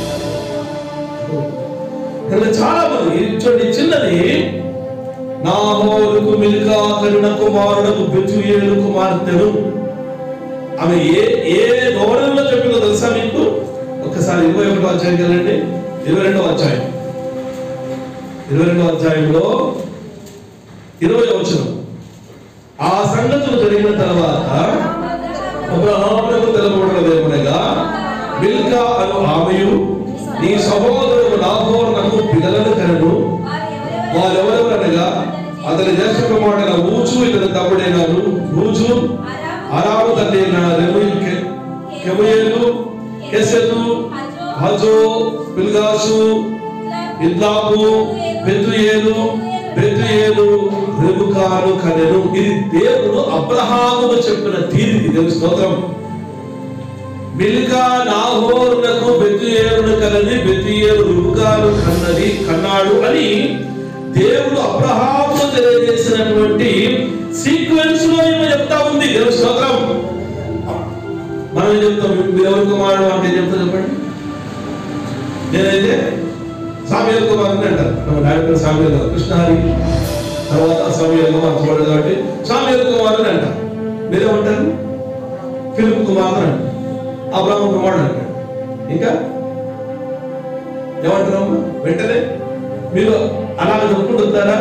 ఇక్కడ చాలా మంది చూడండి చిన్నది నాహోరుకు మిల్కా కరుణ కుమారుడకు బెతుయేలు కుమార్తెను ఆమె ఏ ఏ గౌరవంలో చెప్పిందో తెలుసా మీకు ఒక్కసారి ఇరవై ఒకటో అధ్యాయం కదండి ఇరవై రెండో అధ్యాయం ఇరవై రెండో అధ్యాయంలో ఇరవై వచనం ఆ సంగతులు జరిగిన తర్వాత అబ్రహామునకు తెలబడలేమనగా మిల్కా అను ఆమెయు నీ సహోదరుడు నాహోర్ నాకు పిల్లలను కనను వారెవరెవరనగా అతని దేశ కుమారుడైన ఊచు ఇతని తమ్ముడైనాను ఊచు అరాము తండ్రి అయిన రెమూయేలు, కె- Kemuel Kesed Hazo Pildash Jidlaph Bethuel Bethuel రెబుకాను కనెను ఇది దేవుడు అబ్రహాముకు చెప్పిన తీరికి తెలుసు స్తోత్రం మిల్కా నాహోరునకు బెతుయేలును కనని బెతుయేలు రుబుకాను కన్నది కన్నాడు అని దేవుడు అబ్రహాముకు తెలియజేసినటువంటి సీక్వెన్స్ లో ఈమె చెప్తా ఉంది దేవుని స్తోత్రం మనం ఏం చెప్తాం మీరు ఎవరి కుమారుడు అంటే ఏం చెప్తా చెప్పండి నేనైతే సామ్యాల కుమారుని అంటారు మన డాక్టర్ సామ్యాల గారు కృష్ణహరి తర్వాత సామ్యాల మార్చబడ్డాడు కాబట్టి సామ్యాల కుమారుని అంటారు మీరేమంటారు ఫిలిప్ కుమారుని అంటారు అబ్రాహ్మ కుమారుడు అంటాడు ఇంకా ఏమంటారు వెంటనే మీరు అలాగ చెప్పుకుంటారా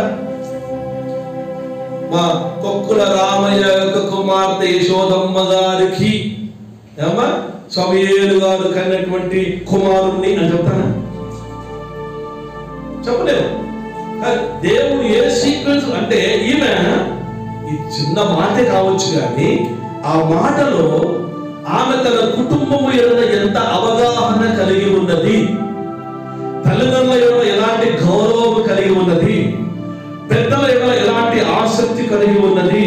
మా కొక్కుల రామయ్య యొక్క కుమార్తె యశోదమ్మ గారికి ఏమా సమయేలు గారు కన్నటువంటి కుమారుణ్ణి అని చెప్తానా చెప్పలేము కానీ దేవుడు ఏ సీక్వెన్స్ అంటే ఈమె ఈ చిన్న మాటే కావచ్చు కానీ ఆ మాటలో ఆమె తన కుటుంబము ఎడల ఎంత అవగాహన కలిగి ఉన్నది తల్లిదండ్రుల ఎడల ఎలాంటి గౌరవం కలిగి ఉన్నది పెద్దల ఎడల ఎలాంటి ఆసక్తి కలిగి ఉన్నది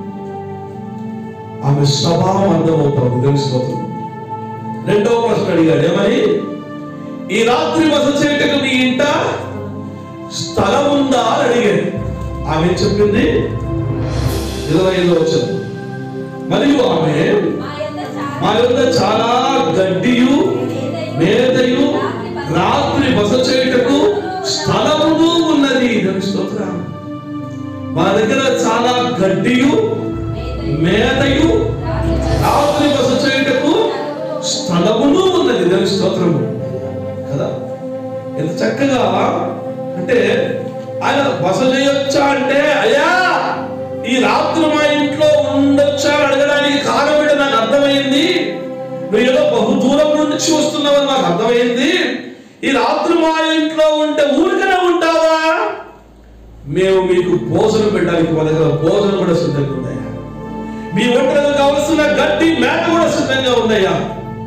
ఆమె స్వభావం అర్థమవుతుంది తెలుసుకోతుంది రెండవ ప్రశ్న అడిగాడు ఏమని ఈ రాత్రి బస చేయటకు నీ ఇంట స్థలం ఉందా అని అడిగాడు ఆమె ఏం చెప్పింది ఇరవై ఐదో వచ్చింది మరియు ఆమె మా యొక్క చాలా గడ్డియు మేతయు రాత్రి బస చేయుటకు స్థలమును ఉన్నది దేవుని స్తోత్రం మా దగ్గర చాలా గడ్డియు మేతయు రాత్రి బస చేయుటకు స్థలమును ఉన్నది దేవుని స్తోత్రము కదా ఎంత చక్కగా అంటే ఆయన బస చేయొచ్చా అంటే అయ్యా ఈ రాత్రి మా ఇంట్లో ఉండొచ్చా అని అడగడానికి కారణం ఏంటో నాకు అర్థమైంది నువ్వు ఏదో బహు దూరం నుంచి వస్తున్నావని నాకు అర్థమైంది ఈ రాత్రి మా ఇంట్లో ఉంటే ఊరికనే ఉంటావా మేము మీకు భోజనం పెట్టడానికి మా దగ్గర భోజనం కూడా సిద్ధంగా ఉన్నాయా మీ ఒంటరికి కావలసిన గడ్డి మేత కూడా సిద్ధంగా ఉన్నాయా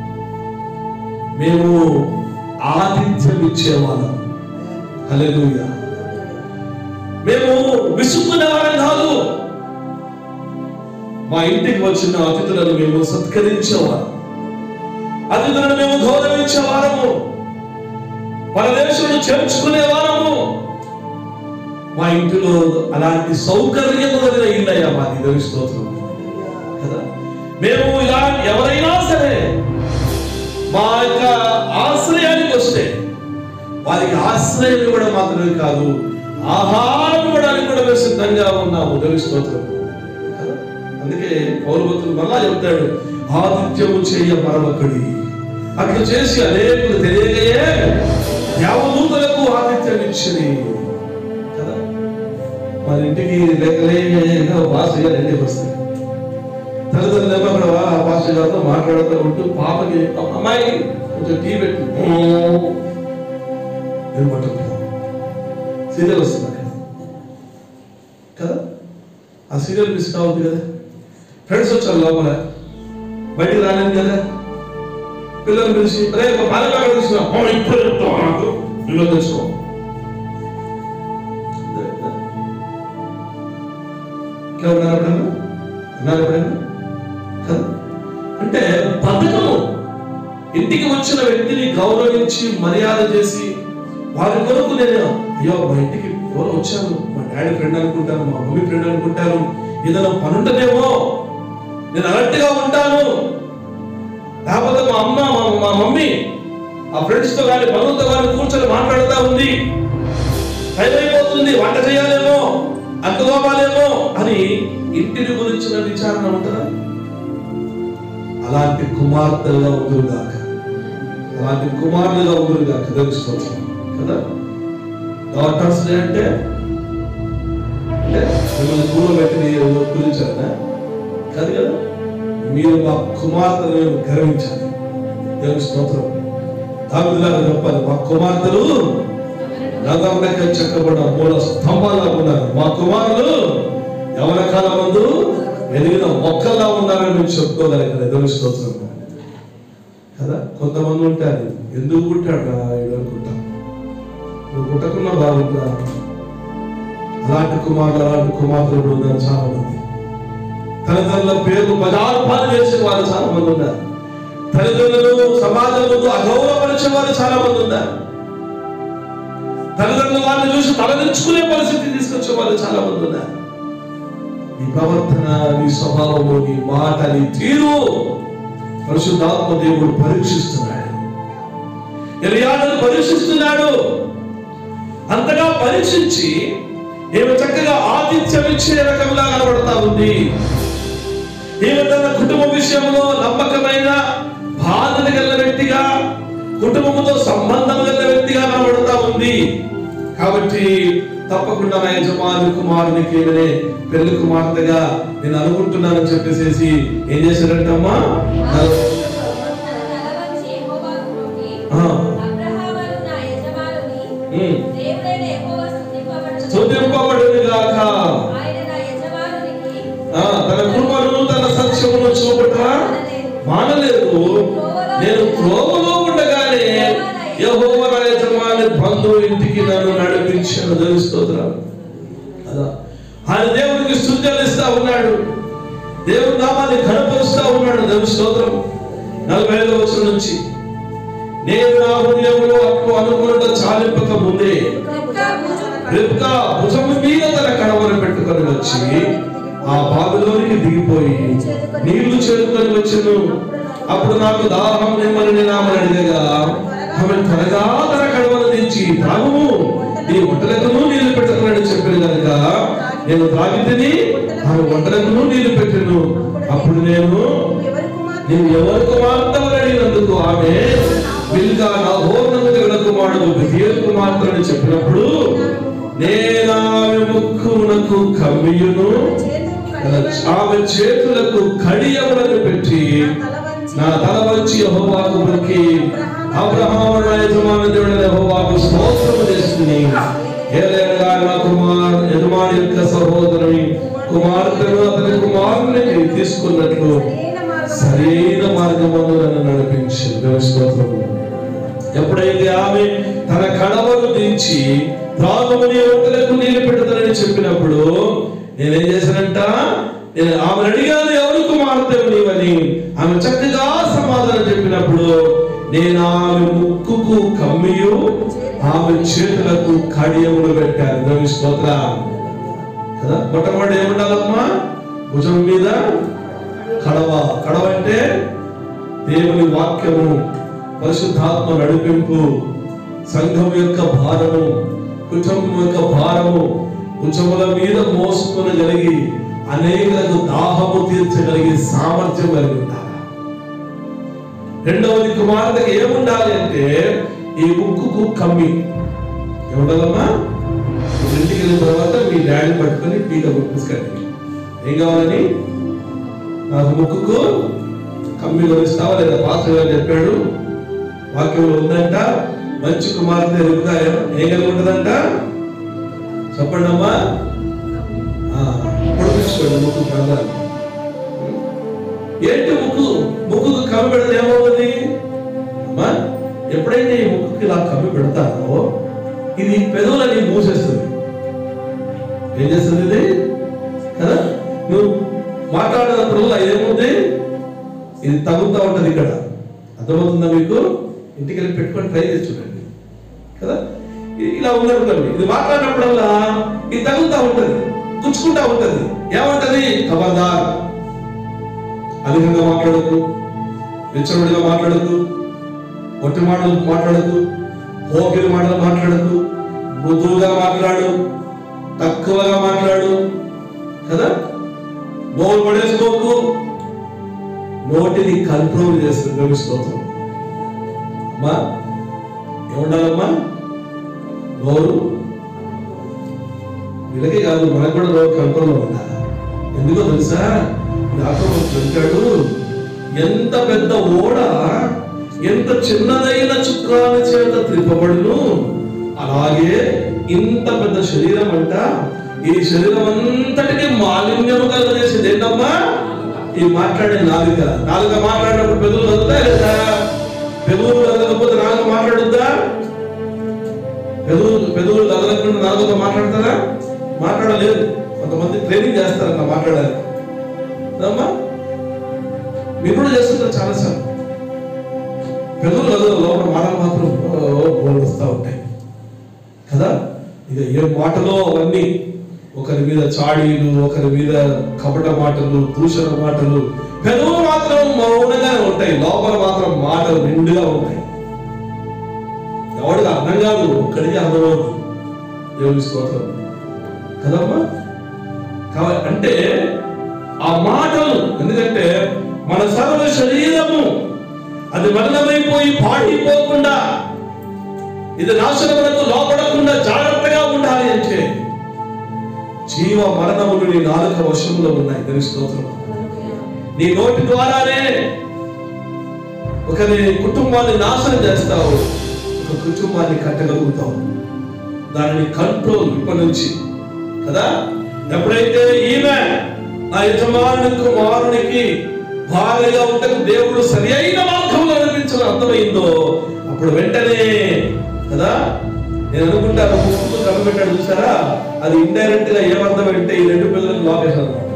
మేము ఆతిథ్యం ఇచ్చేవాళ్ళం హల్లెలూయా మేము విసుక్కునే వారం కాదు మా ఇంటికి వచ్చిన అతిథులను మేము సత్కరించేవాళ్ళం అతిథులను మేము గౌరవించే వారము పరదేశులను చేర్చుకునే వారము మా ఇంటిలో అలాంటి సౌకర్యము కలిగిన ఇల్లయ్యా మాది దేవుని స్తోత్రం కదా మేము ఇలా ఎవరైనా సరే మా యొక్క ఆశ్రయానికి వస్తే వారికి ఆశ్రయం ఇవ్వడం మాత్రమే కాదు ఆహారం ఇవ్వడానికి కూడా మేము సిద్ధంగా ఉన్నాము దేవుని స్తోత్రం కదా? అందుకే పౌరభక్తులు మళ్ళా చెప్తాడు ఆతిథ్యము చేయ మరొకడి అట్లా చేసి అనేకులు తెలియకయే దేవదూతలకు ఆతిథ్యం ఇచ్చింది కదా మన ఇంటికి లేక భాష గారు ఇంటికి వస్తాయి తల్లిదండ్రులు ఏమో అక్కడ ఆ భాష గారితో మాట్లాడుతూ ఉంటూ పాపకి అమ్మాయి కొంచెం టీ పెట్టు ఏమంటారు సీరియల్ వస్తుంది అక్కడ కదా ఆ సీరియల్ మిస్ కావద్దు కదా ఫ్రెండ్స్ వచ్చారు లోపల బయటికి రాలేదు కదా పిల్లలు పిలిచి రే ఒక పాలకాడ తీసుకురా "ఓ, ఇప్పుడు చెప్తావా నాకు పిల్లలు తెచ్చుకో ఇంకా ఉన్నారు ఎప్పుడన్నా ఉన్నారు ఎప్పుడైనా కదా అంటే బతకము ఇంటికి వచ్చిన వ్యక్తిని గౌరవించి మర్యాద చేసి వారి కొరకు నేను అయ్యో మా ఇంటికి ఎవరో వచ్చారు మా డాడీ ఫ్రెండ్ అనుకుంటాను మా మమ్మీ ఫ్రెండ్ అనుకుంటాను ఏదైనా పనుంటదేమో నేను అలర్ట్ గా ఉంటాను లేకపోతే మా అమ్మ మా- మా మమ్మీ ఆ ఫ్రెండ్స్ తో కానీ పనులతో కానీ కూర్చొని మాట్లాడుతూ ఉంది టైం అయిపోతుంది వంట చేయాలేమో అర్థమవ్వాలేమో అని ఇంటిని గురించిన విచారణ ఉంటుందా అలాంటి కుమార్తెలుగా ఉందిగాక అలాంటి కుమారులుగా ఉందిగాక తెలుసుకోవచ్చు కదా డాక్టర్స్ అంటే అంటే మిమ్మల్ని కూలో పెట్టి మీరు గురించారా కాదు కదా మీరు మా కుమార్తెలను గర్వించాలి దేవుని స్తోత్రం దావిదిలాగా చెప్పాలి మా కుమార్తెలు నగరక చెక్కబడిన మూల స్తంభాలా ఉన్నారు మా కుమారులు ఎవరి కాలం ముందు ఎదిగిన మొక్కల్లా ఉన్నారని మేము చెప్పుకోగలిగిన దేవుని స్తోత్రం కదా కొంతమంది ఉంటారు ఎందుకు పుట్టాడు రా వీడు అనుకుంటాం నువ్వు పుట్టకున్నా బాగుంటా అలాంటి కుమారులు అలాంటి కుమార్తెలు కూడా ఉన్నారు చాలా మంది తల్లిదండ్రుల పేర్లు బజారు పాలు చేసే వారు చాలా మంది ఉన్నారు తల్లిదండ్రులు సమాజం ముందు అగౌరవపరిచే వారు చాలా మంది ఉన్నారు తల్లిదండ్రులు వారిని చూసి తలదించుకునే పరిస్థితి తీసుకొచ్చే వాళ్ళు చాలా మంది ఉన్నారు నీ ప్రవర్తన నీ స్వభావము నీ మాట నీ తీరు పరిశుద్ధాత్మ దేవుడు పరీక్షిస్తున్నాడు ఎలియాను పరీక్షిస్తున్నాడు అంతగా పరీక్షించి ఈమె చక్కగా ఆతిథ్యం ఇచ్చే రకంగా కనబడతా ఉంది ఈమె తన కుటుంబ విషయంలో నమ్మకమైన బాధ్యత గల వ్యక్తిగా కుటుంబంతో సంబంధం గల వ్యక్తిగా కనబడతా ఉంది కాబట్టి తప్పకుండా నా యజమాని కుమారునికి ఈమెనే పెళ్లి కుమార్తెగా నేను అనుకుంటున్నానని చెప్పేసి ఏం చేశారంటమ్మా తలవంచి యెహోవాకులోకి, ఆ. అబ్రహామును నా యజమానుని, ఉమ్. దేవుడైన యెహోవా స్తుతింపబడును. స్తుతింపబడును గాక ఆయన నా యజమానునికి ఆ, తన కృపను తన సత్యమును చూపట మానలేదు నేను త్రోవలో ఉండగానే యెహోవా నా యజమాని బంధువు ఇంటికి నన్ను నడిపించాను తెలుస్తోత్రం అదా ఆయన దేవునికి స్థుతిస్తా ఉన్నాడు దేవుని నామాన్ని కనపరుస్తా ఉన్నాడు దేవుని స్తోత్రం నలభై ఐదు వచ్చిన నుంచి నేను నా హృదయంలో అప్పుడు అనుకున్నట్టు చాలింపక ముందే ఒక్క భుజం రిబ్కా భుజము మీద తన కడవను పెట్టుకొని వచ్చి ఆ బావిలోనికి దిగిపోయి నీళ్లు చేరుకొని వచ్చాను అప్పుడు నాకు దాహం నిమ్మని నేను ఆమెను అడిగగా ఆమె త్వరగా తన కడవను దించి తాగుము నీ వంటలకును నీళ్లు పెట్టకునని చెప్పిన కనుక నేను తాగితిని ఆమె వంటలకును నీళ్లు పెట్టాను అప్పుడు నేను ఎవరి కుమార్తె నీవు ఎవరి కుమార్తె అడిగినందుకు ఆమె విల్గా నా హోర్ణము తెగల కుమారుడు బిహియల్ కుమార్తె అని చెప్పినప్పుడు నేను ఆమె ముక్కునకు కమ్మియును చేతులకు ఆమె చేతులకు కడియములను పెట్టి తల వంచి నా తల వచ్చి యెహోవాకు మొక్కి అబ్రహాము నా యజమాన దేవుడైన యెహోవాకు స్తోత్రము చేస్తుంది ఏలైనగా నా కుమార్ యజమాని యొక్క సహోదరుని కుమార్తెను అతని కుమారుని తీసుకున్నట్లు సరైన మార్గం సరైన మార్గమును నన్ను నడిపించింది దేవుని స్తోత్రము ఎప్పుడైతే ఆమె తన కడవను దించి త్రాగుమని ఒక్కలకు నీళ్లు పెడతానని చెప్పినప్పుడు నేనేం చేశానంట నేను ఆమె అడిగాను ఎవరు కుమార్తె నీవని ఆమె చక్కగా సమాధానం చెప్పినప్పుడు నేను ఆమె ముక్కుకు కమ్మియు ఆమె చేతులకు కడియములు పెట్టాను దేవుని స్తోత్ర కదా మొట్టమొదటి ఏముండాలమ్మా భుజం మీద కడవ కడవ అంటే దేవుని వాక్యము పరిశుద్ధాత్మ నడిపింపు సంఘం యొక్క భారము కుటుంబం యొక్క భారము భుజముల మీద మోసుకొని కలిగి అనేకులకు దాహము తీర్చగలిగే సామర్థ్యం కలిగి ఉండాలి రెండవది కుమార్తెకి ఏముండాలి అంటే ఈ ముక్కుకు కమ్మి ఏముండాలమ్మా ఇంటికి వెళ్ళిన తర్వాత మీ డాడీ పట్టుకొని పీక పుట్టుకొని ఏం కావాలని నాకు ముక్కుకు కమ్మి కొనిస్తావా లేదా పాస్టర్ గారు చెప్పాడు వాక్యంలో ఉందంట మంచి కుమార్తె రిబ్కా ఏం కలిగి ఉంటుందంట చెప్పండి అమ్మా ఆ, పొడిపించుకోండి కదా ముక్కు కడదాలి ఏంటి ముక్కు ముక్కుకు కమ్మి పెడితే ఏమవుతుంది అమ్మా ఎప్పుడైతే ఈ ముక్కుకి ఇలా కమ్మి పెడతారో ఇది పెదవులని మూసేస్తుంది ఏం చేస్తుంది ఇది కదా నువ్వు మాట్లాడినప్పుడల్లా ఏముంది ఇది తగులుతూ ఉంటది ఇక్కడ అర్థమవుతుందా మీకు ఇంటికి వెళ్ళి పెట్టుకొని ట్రై చేసి చూడండి కదా ఇ- ఇలా ఉందనుకోండి ఇది మాట్లాడినప్పుడల్లా ఇది తగులుతూ ఉంటది గుచ్చుకుంటా ఉంటది ఏమంటది ఖబర్దార్ అధికంగా మాట్లాడకు విచ్చరుడిగా మాట్లాడకు ఒట్టి మాటలు మాట్లాడకు పోకిరి మాటలు మాట్లాడకు మృదువుగా మాట్లాడు తక్కువగా మాట్లాడు కదా నోరు పడేసుకోకు నోటిని కంట్రోల్ చేస్తుంది దేవుని స్తోత్రం అమ్మా ఏముండాలమ్మా నోరు వీళ్ళకే కాదు మనకు కూడా నోరు కంట్రోల్లో ఉండాలి ఎందుకో తెలుసా డాక్టర్ చెప్పాడు ఎంత పెద్ద ఓడ ఎంత చిన్నదైన చుక్రాల చేత త్రిప్పబడును అలాగే ఇంత పెద్ద శరీరం అంట ఈ శరీరం అంతటికి మాలిన్యము కలగజేసింది ఏంటమ్మా ఈ మాట్లాడే నాలుక నాలుక మాట్లాడినప్పుడు పెదవులు కదులుతాయి లేదా పెదవులు కదలకపోతే నాలుక మాట్లాడుద్దా పెదవులు పెదవులు కదలకుండా నాలుగుతో మాట్లాడతారా మాట్లాడలేదు కొంతమంది ట్రైనింగ్ చేస్తారన్న మాట్లాడాలి అమ్మా మీరు కూడా చేస్తుంటారు చాలాసార్లు పెదవులు కదలు లోపల మాటలు మాత్రం బోర్డు వస్తూ ఉంటాయి కదా ఇక ఏ మాటలో అవన్నీ ఒకరి మీద చాడీలు ఒకరి మీద కపట మాటలు దూషణ మాటలు పెదవులు మాత్రం మౌనంగానే ఉంటాయి లోపల మాత్రం మాటలు నిండుగా ఉంటాయి ఎవడికి అర్థం కాదు ఒక్కడికి అర్థమవుతుంది దేవుని స్తోత్రం కదమ్మా కావాలి అంటే ఆ మాటలు ఎందుకంటే మన సర్వ శరీరము అది మరణమైపోయి పాడిపోకుండా ఇది నాశనములకు లోపడకుండా జాగ్రత్తగా ఉండాలి అంటే జీవ మరణములు నీ నాలుక వశంలో ఉన్నాయి దేవుని స్తోత్రం నీ నోటి ద్వారానే ఒకరి కుటుంబాన్ని నాశనం చేస్తావు ఒక కుటుంబాన్ని కట్టగలుగుతావు దానిని కంట్రోల్ ఇప్పటి నుంచి కదా ఎప్పుడైతే ఈమె నా యజమానుని కుమారునికి భార్యగా ఉండకు దేవుడు సరి అయిన మార్గంలో నడిపించడం అర్థమైందో అప్పుడు వెంటనే కదా నేను అనుకుంటాను ముక్కు కనిపెట్టాడు చూసారా అది ఇండైరెక్ట్ గా ఏమర్థం అంటే ఈ రెండు పిల్లలకు లోపేశారు అనమాట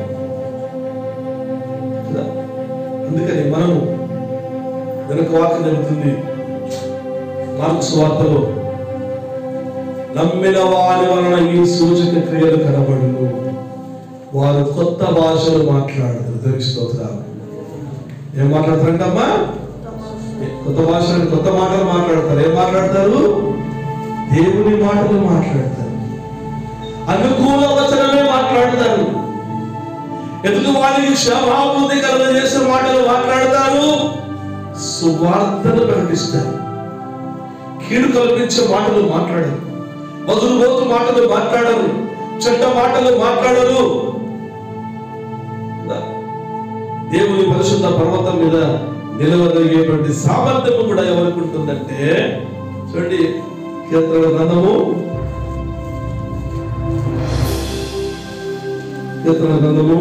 కదా అందుకని మనము వెనుక వాక్యం జరుగుతుంది మార్కు సువార్తలో నమ్మిన వారి వలన ఈ సూచక క్రియలు కనబడును వారు కొత్త భాషలు మాట్లాడతారు దేవుని స్తోత్రాలు ఏం మాట్లాడతారంటమ్మా కొత్త భాషలు కొత్త మాటలు మాట్లాడతారు ఏం మాట్లాడతారు దేవుని మాటలు మాట్లాడతారు అనుకూల వచనమే మాట్లాడతారు ఎదుటి వారికి క్షమాభూతి కలగజేసే మాటలు మాట్లాడతారు సువార్తను ప్రకటిస్తారు కీడు కల్పించే మాటలు మాట్లాడరు వదులు పోతు మాటలు మాట్లాడరు చెడ్డ మాటలు మాట్లాడరు దేవుని పరిశుద్ధ పర్వతం మీద నిలవగలిగేటువంటి సామర్థ్యము కూడా ఎవరికి ఉంటుందంటే చూడండి కీర్తన గ్రంథము కీర్తన గ్రంథము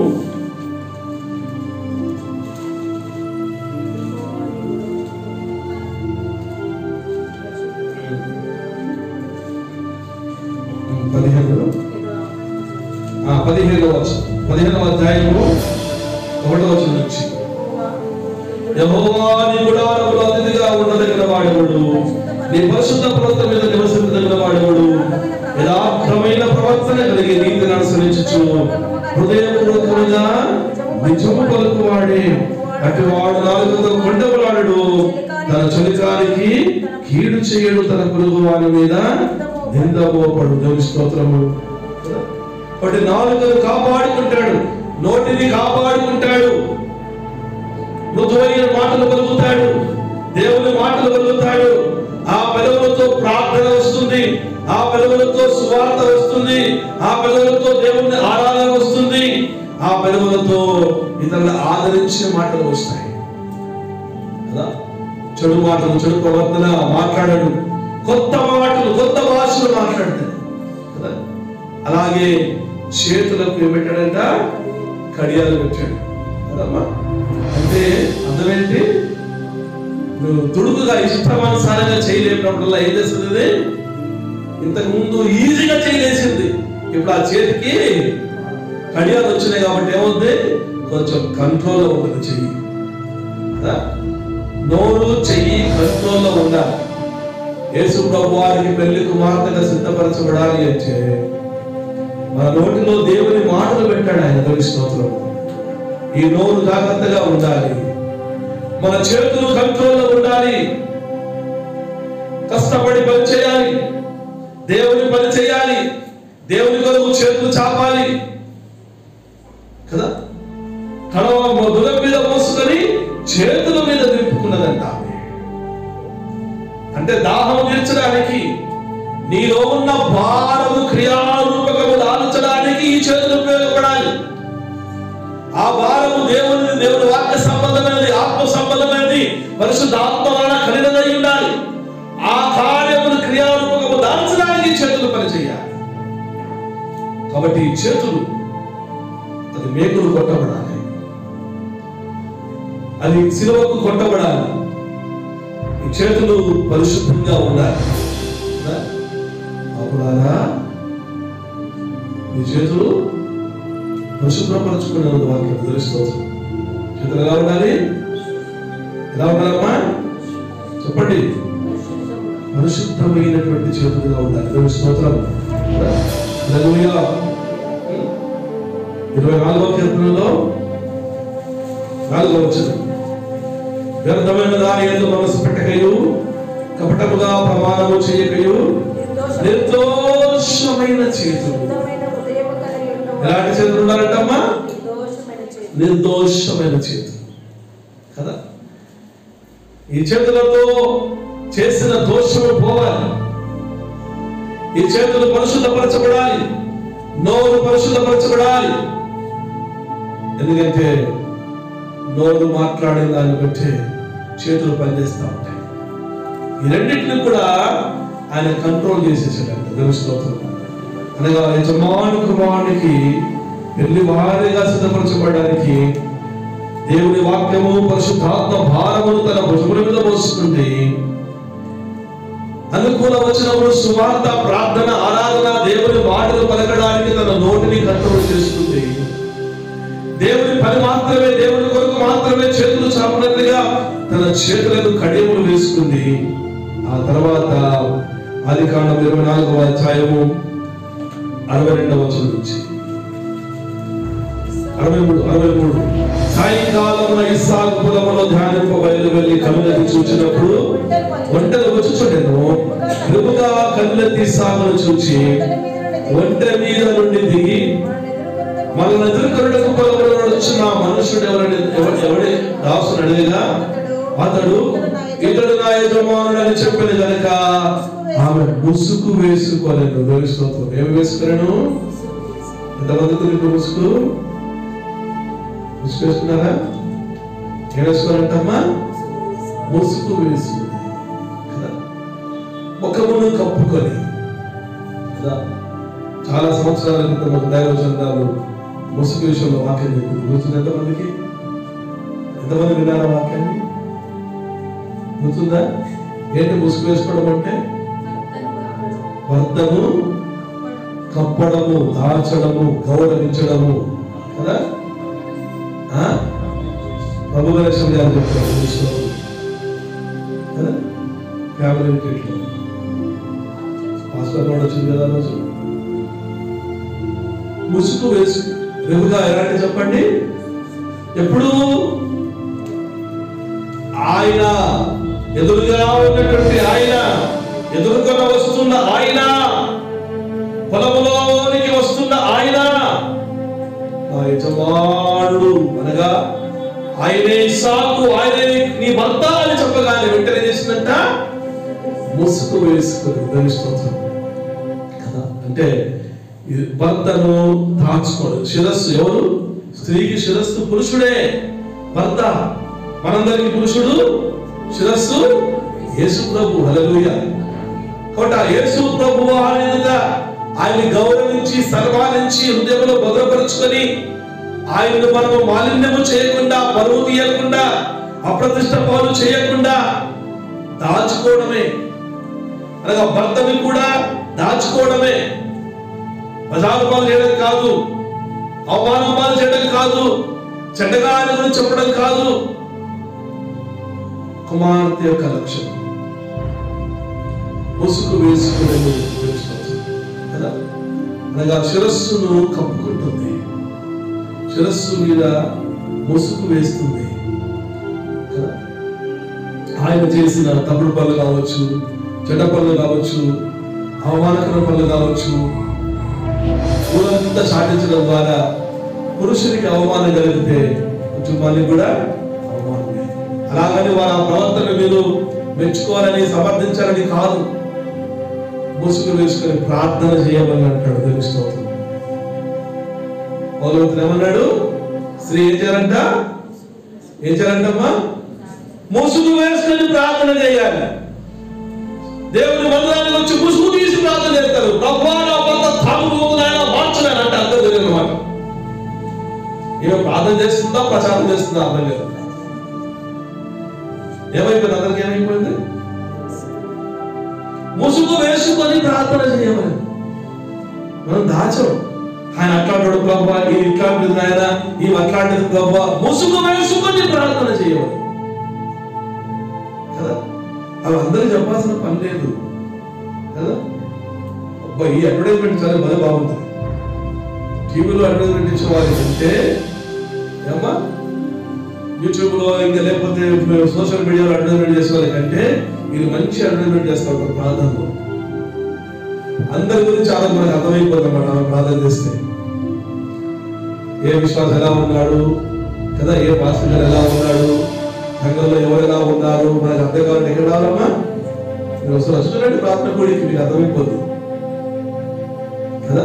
పదిహేను ఆ, పదిహేనవ వచనం పదిహేనవ అధ్యాయము ఒకటో వచనం నుంచి యెహోవా నీ గుడారములో అతిథిగా ఉండదగిన వాడెవడు నీ పరిశుద్ధ పర్వతం మీద నివసించదగిన వాడెవడు యథార్థమైన ప్రవర్తన కలిగి నీతిని అనుసరించు హృదయపూర్వకమైన నిజము పలుకువాడే అటు వాడు నాలుగుతో కొండవలాడు తన చలికానికి కీడు చేయడు తన పురుగు వాని మీద నిందమోపడు దేవుని స్తోత్రము వాటి నాలుకను కాపాడుకుంటాడు నోటిని కాపాడుకుంటాడు మృదువైన మాటలు పలుకుతాడు దేవుని మాటలు పలుకుతాడు ఆ పెదవులతో ప్రార్థన వస్తుంది ఆ పెదవులతో సువార్త వస్తుంది ఆ పెదవులతో దేవుని ఆరాధన వస్తుంది ఆ పెదవులతో ఇతరుల ఆదరించే మాటలు వస్తాయి కదా చెడు మాటలు చెడు ప్రవర్తన మాట్లాడడు కొత్త మాటలు కొత్త భాషలు మాట్లాడతాడు కదా అలాగే చేతులకు ఏం పెట్టాడంట కడియాలు పెట్టాడు కదమ్మా అంటే అర్థమేంటి నువ్వు దుడుకుగా ఇష్టమానుసారంగా చేయలేనప్పుడల్లా ఏం చేస్తుంది ఇది? ఇంతకు ముందు ఈజీగా చేయలేసింది ఇప్పుడు ఆ చేతికి కడియాలు వచ్చినాయి కాబట్టి ఏమవుతుంది కొంచెం కంట్రోల్లో ఉంటుంది చెయ్యి కదా? నోరు చెయ్యి కంట్రోల్లో ఉండాలి యేసు ప్రభు వారికి పెళ్లి కుమార్తెగా సిద్ధపరచబడాలి అంటే మన నోటిలో దేవుని మాటలు పెట్టాడు ఆయన తొలి స్తోత్రం ఈ నోరు జాగ్రత్తగా ఉండాలి మన చేతులు కంట్రోల్లో ఉండాలి కష్టపడి పని చేయాలి దేవుని పని చేయాలి దేవుని కొరకు చేతులు చాపాలి కదా కడవ దులం మీద మోసుకొని చేతుల మీద నింపుకున్నదంట ఆమె. అంటే దాహం తీర్చడానికి నీలో ఉన్న భారము క్రియారూపకము దాల్చడానికి ఈ చేతులు ఉపయోగపడాలి ఆ భారము దేవుని దేవుని వాక్య సంబంధమైనది ఆత్మ సంబంధమైనది పరిశుద్ధ ఆత్మ వలన కలిగినదై ఉండాలి ఆ కార్యమును క్రియారూపకము దాల్చడానికి ఈ చేతులు పనిచేయాలి కాబట్టి ఈ చేతులు అది మేకులు కొట్టబడాలి అది సిలువకు కొట్టబడాలి ఈ చేతులు పరిశుద్ధంగా ఉండాలి కదా? అప్పుడారా ఈ చేతులు పరిశుభ్రపరచుకునే వాక్యం తెలుసుకోవచ్చు చేతులు ఎలా ఉండాలి ఎలా ఉండాలమ్మా చెప్పండి పరిశుద్ధమైనటువంటి చేతులుగా ఉండాలి దేవుని స్తోత్రం హల్లెలూయా. ఇరవై నాలుగవ కీర్తనలో నాలుగవ వచ్చింది వ్యర్థమైన దాని ఎందు మనసు పెట్టకయు కపటముగా ప్రమాణము చేయకయు నిర్దోషమైన చేతులు శుద్ధమైన హృదయము కలిగి ఉన్నవాడు ఎలాంటి చేతులు ఉండాలంటమ్మా నిర్దోషమైన చేతులు. నిర్దోషమైన చేతులు కదా ఈ చేతులతో చేసిన దోషము పోవాలి ఈ చేతులు పరిశుద్ధపరచబడాలి నోరు పరిశుద్ధపరచబడాలి ఎందుకంటే నోరు మాట్లాడిన దాన్ని బట్టి చేతులు పనిచేస్తూ ఉంటాయి ఈ రెండింటిని కూడా ఆయన కంట్రోల్ చేసేసాడంట దేవుని స్తోత్రం అనగా యజమాను కుమారునికి పెళ్లి వారిగా సిద్ధపరచబడడానికి దేవుని వాక్యము పరిశుద్ధాత్మ భారమును తన భుజముల మీద మోసుకుంది అనుకూల వచ్చినప్పుడు సువార్త ప్రార్థన ఆరాధన దేవుని మాటలు పలకడానికి తన నోటిని కంట్రోల్ చేసుకుంది దేవుని పని మాత్రమే దేవుని కొరకు మాత్రమే చేతులు చాపినట్లుగా తన చేతులకు కడియములు వేసుకుంది ఆ తర్వాత ఆది కాండం ఇరవై నాలుగవ అధ్యాయము అరవై రెండవ వచనం నుంచి అరవై మూడు అరవై మూడు సాయంకాలమున ఇస్సాకు పొలములో ధ్యానింప బయలు వెళ్ళి కనులకి చూచినప్పుడు ఒంటరి వచ్చి చూడెను కృపగా కళ్ళెత్తి సాగును చూచి ఒంటె మీద నుండి దిగి మనల్ని ఎదుర్కొనటకు పొలంలో నడుచున్న ఆ మనుషుడు ఎవరని ఎవ- ఎవడి దాసుని అడిగగా అతడు ఇతడు నా యజమానుడని చెప్పిన గనుక ఆమె ముసుగు వేసుకోలేను దేవుని స్తోత్రం ఏమి వేసుకోలేను ఎంతమందికి ఇప్పుడు ముసుగు ముసుగు వేసుకున్నారా ఏం వేసుకోవాలంటమ్మా ముసుగు వేసుకుని కదా ముఖమును కప్పుకొని కదా చాలా సంవత్సరాల క్రితం ఒక దైవజన్ గారు ముసుగు విషయంలో వాక్యం చెప్పింది గుర్తుంది ఎంతమందికి ఎంతమంది విన్నారా వాక్యాన్ని గుర్తుందా ఏంటి ముసుగు వేసుకోవడం అంటే వర్ధము కప్పడము దాల్చడము గౌరవించడము కదా ఆ? ప్రభు గణేశం గారు చెప్తారు ఈ విషయంలో. కదా ఫ్యామిలీ ట్రీట్లో పాస్టర్ కూడా వచ్చింది కదా ఆ రోజు ముసుగు వేసు వెలుగా ఎలాంటి చెప్పండి ఎప్పుడు ఆయన ఎదురుగా ఉన్నటువంటి ఆయన ఎదురుగా వస్తున్న ఆయన పొలములోనికి వస్తున్న ఆయన నా యజమానుడు అనగా ఆయనే సాకు ఆయనే నీ భర్త అని చెప్పగానే వెంటనే చేసిందంట ముసుగు వేసుకుని దాని స్తోత్రం కదా అంటే ఇది భర్తను దాచుకోడు శిరస్సు ఎవరు స్త్రీకి శిరస్సు పురుషుడే భర్త మనందరికి పురుషుడు శిరస్సు యేసు ప్రభు హల్లెలూయా కాబట్టి ఆ యేసు ప్రభు ఆయన ఎదుట ఆయన్ని గౌరవించి సన్మానించి హృదయంలో భద్రపరుచుకొని ఆయనను మనము మాలిన్యము చేయకుండా పరువు తీయకుండా అప్రతిష్ట పాలు చేయకుండా దాచుకోవడమే అనగా భర్తని కూడా దాచుకోవడమే బజారు పాలు చేయడం కాదు అవమానం పాలు చేయడం కాదు చెడ్డగా ఆయన గురించి చెప్పడం కాదు కుమార్తె యొక్క లక్ష్యం ముసుగు వేసుకునే కదా అనగా శిరస్సును కప్పుకుంటుంది శిరస్సు మీద ముసుగు వేస్తుంది కదా ఆయన చేసిన తప్పుడు పనులు కావచ్చు చెడ్డ పనులు కావచ్చు అవమానకర పనులు కావచ్చు ఊరంతా చాటించడం ద్వారా పురుషునికి అవమానం కలిగితే కుటుంబానికి కూడా అవమానమే అలాగని వారి ఆ ప్రవర్తన మీరు మెచ్చుకోవాలని సమర్థించాలని కాదు ముసుగు వేసుకొని ప్రార్థన చేయమని అంటాడు తెలుస్తోంది భగవంతుడు ఏమన్నాడు స్త్రీ ఏం చేయాలంట ఏం చేయాలంటమ్మా ముసుగు వేసుకొని ప్రార్థన చేయాలి దేవుని మందిరానికి వచ్చి ముసుగు తీసి ప్రార్థన చేస్తారు ప్రభా నా భర్త తాగుబోతున్నాయన మార్చలేను అంటే అర్థం తెలియదు మాట ఏమో ప్రార్థన చేస్తుందా ప్రచారం చేస్తుందా అర్థం లేదు ఏమైపోయింది అందరికి ఏమైపోయింది ముసుగు వేసుకొని ప్రార్థన చేయమని మనం దాచం ఆయన అట్లాంటి ప్రభా ఈ ఇట్లాంటిది ఆయన ఈ అట్లాంటిది ప్రభా ముసుగు వేసుకొని ప్రార్థన చేయమని కదా అవి అందరికి చెప్పాల్సిన పని లేదు కదా అబ్బా ఈ అడ్వర్టైజ్మెంట్ చాలా భలే బాగుంటుంది టీవీలో అడ్వర్టైజ్మెంట్ ఇచ్చే వాళ్ళు అంటే ఏమ్మా యూట్యూబ్ లో ఇంకా లేకపోతే సోషల్ మీడియాలో అడ్వర్టైజ్మెంట్ చేసే వాళ్ళకంటే మీరు మంచి అడ్వర్టైజ్మెంట్ చేస్తారు ఒక ప్రార్థనలో అందరి గురించి చాలా మనకు అర్థమైపోతుంది అన్నమాట ఆమె ప్రార్థన చేస్తే ఏ విశ్వాసం ఎలా ఉన్నాడు కదా ఏ పాస్టర్ గారు ఎలా ఉన్నాడు సంఘంలో ఎవరు ఎలా ఉన్నారు మనకు అర్థం కావాలంటే ఎక్కడ రావాలమ్మా మీరు అసలు వస్తున్నట్టు ప్రార్థన కూడికి మీకు అర్థమైపోతుంది కదా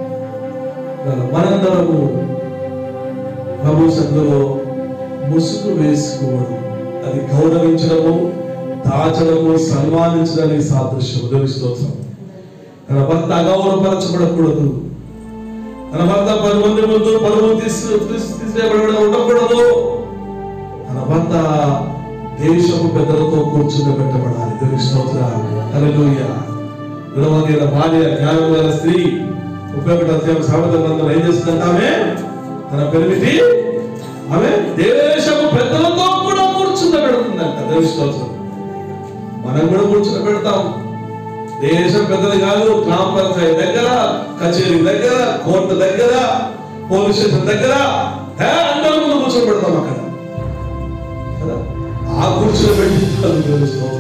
మనందరము ప్రభు సంఘంలో ముసుగు వేసుకోవడం అది గౌరవించడము దాచడము సన్మానించడానికి సాదృశ్యం ఉదవిస్తోత్రం తన భర్త అగౌరవపరచబడకూడదు తన భర్త పది మంది ముందు పరువు తీసి తీసేయబడడం ఉండకూడదు తన భర్త దేశపు పెద్దలతో కూర్చుని పెట్టబడాలి దేవుని స్తోత్ర హల్లెలూయా విడవగల భార్య జ్ఞానం గల స్త్రీ ముప్పై ఒకటి అధ్యాయం సామెత గ్రంథంలో ఏం చేస్తుందంట ఆమె తన పెరిమిటి ఆమె దేశపు పెద్దలతో కూడా కూర్చుని పెడుతుందంట దేవుని స్తోత్రం మనం కూడా కూర్చుని పెడతాం దేశం పెద్దది కాదు గ్రామ పంచాయతీ దగ్గర కచేరీ దగ్గర కోర్టు దగ్గర పోలీస్ స్టేషన్ దగ్గర ఏ, అందరి ముందు కూర్చొని పెడతాం అక్కడ కదా ఆ కూర్చొని పెట్టి తెలుస్తాం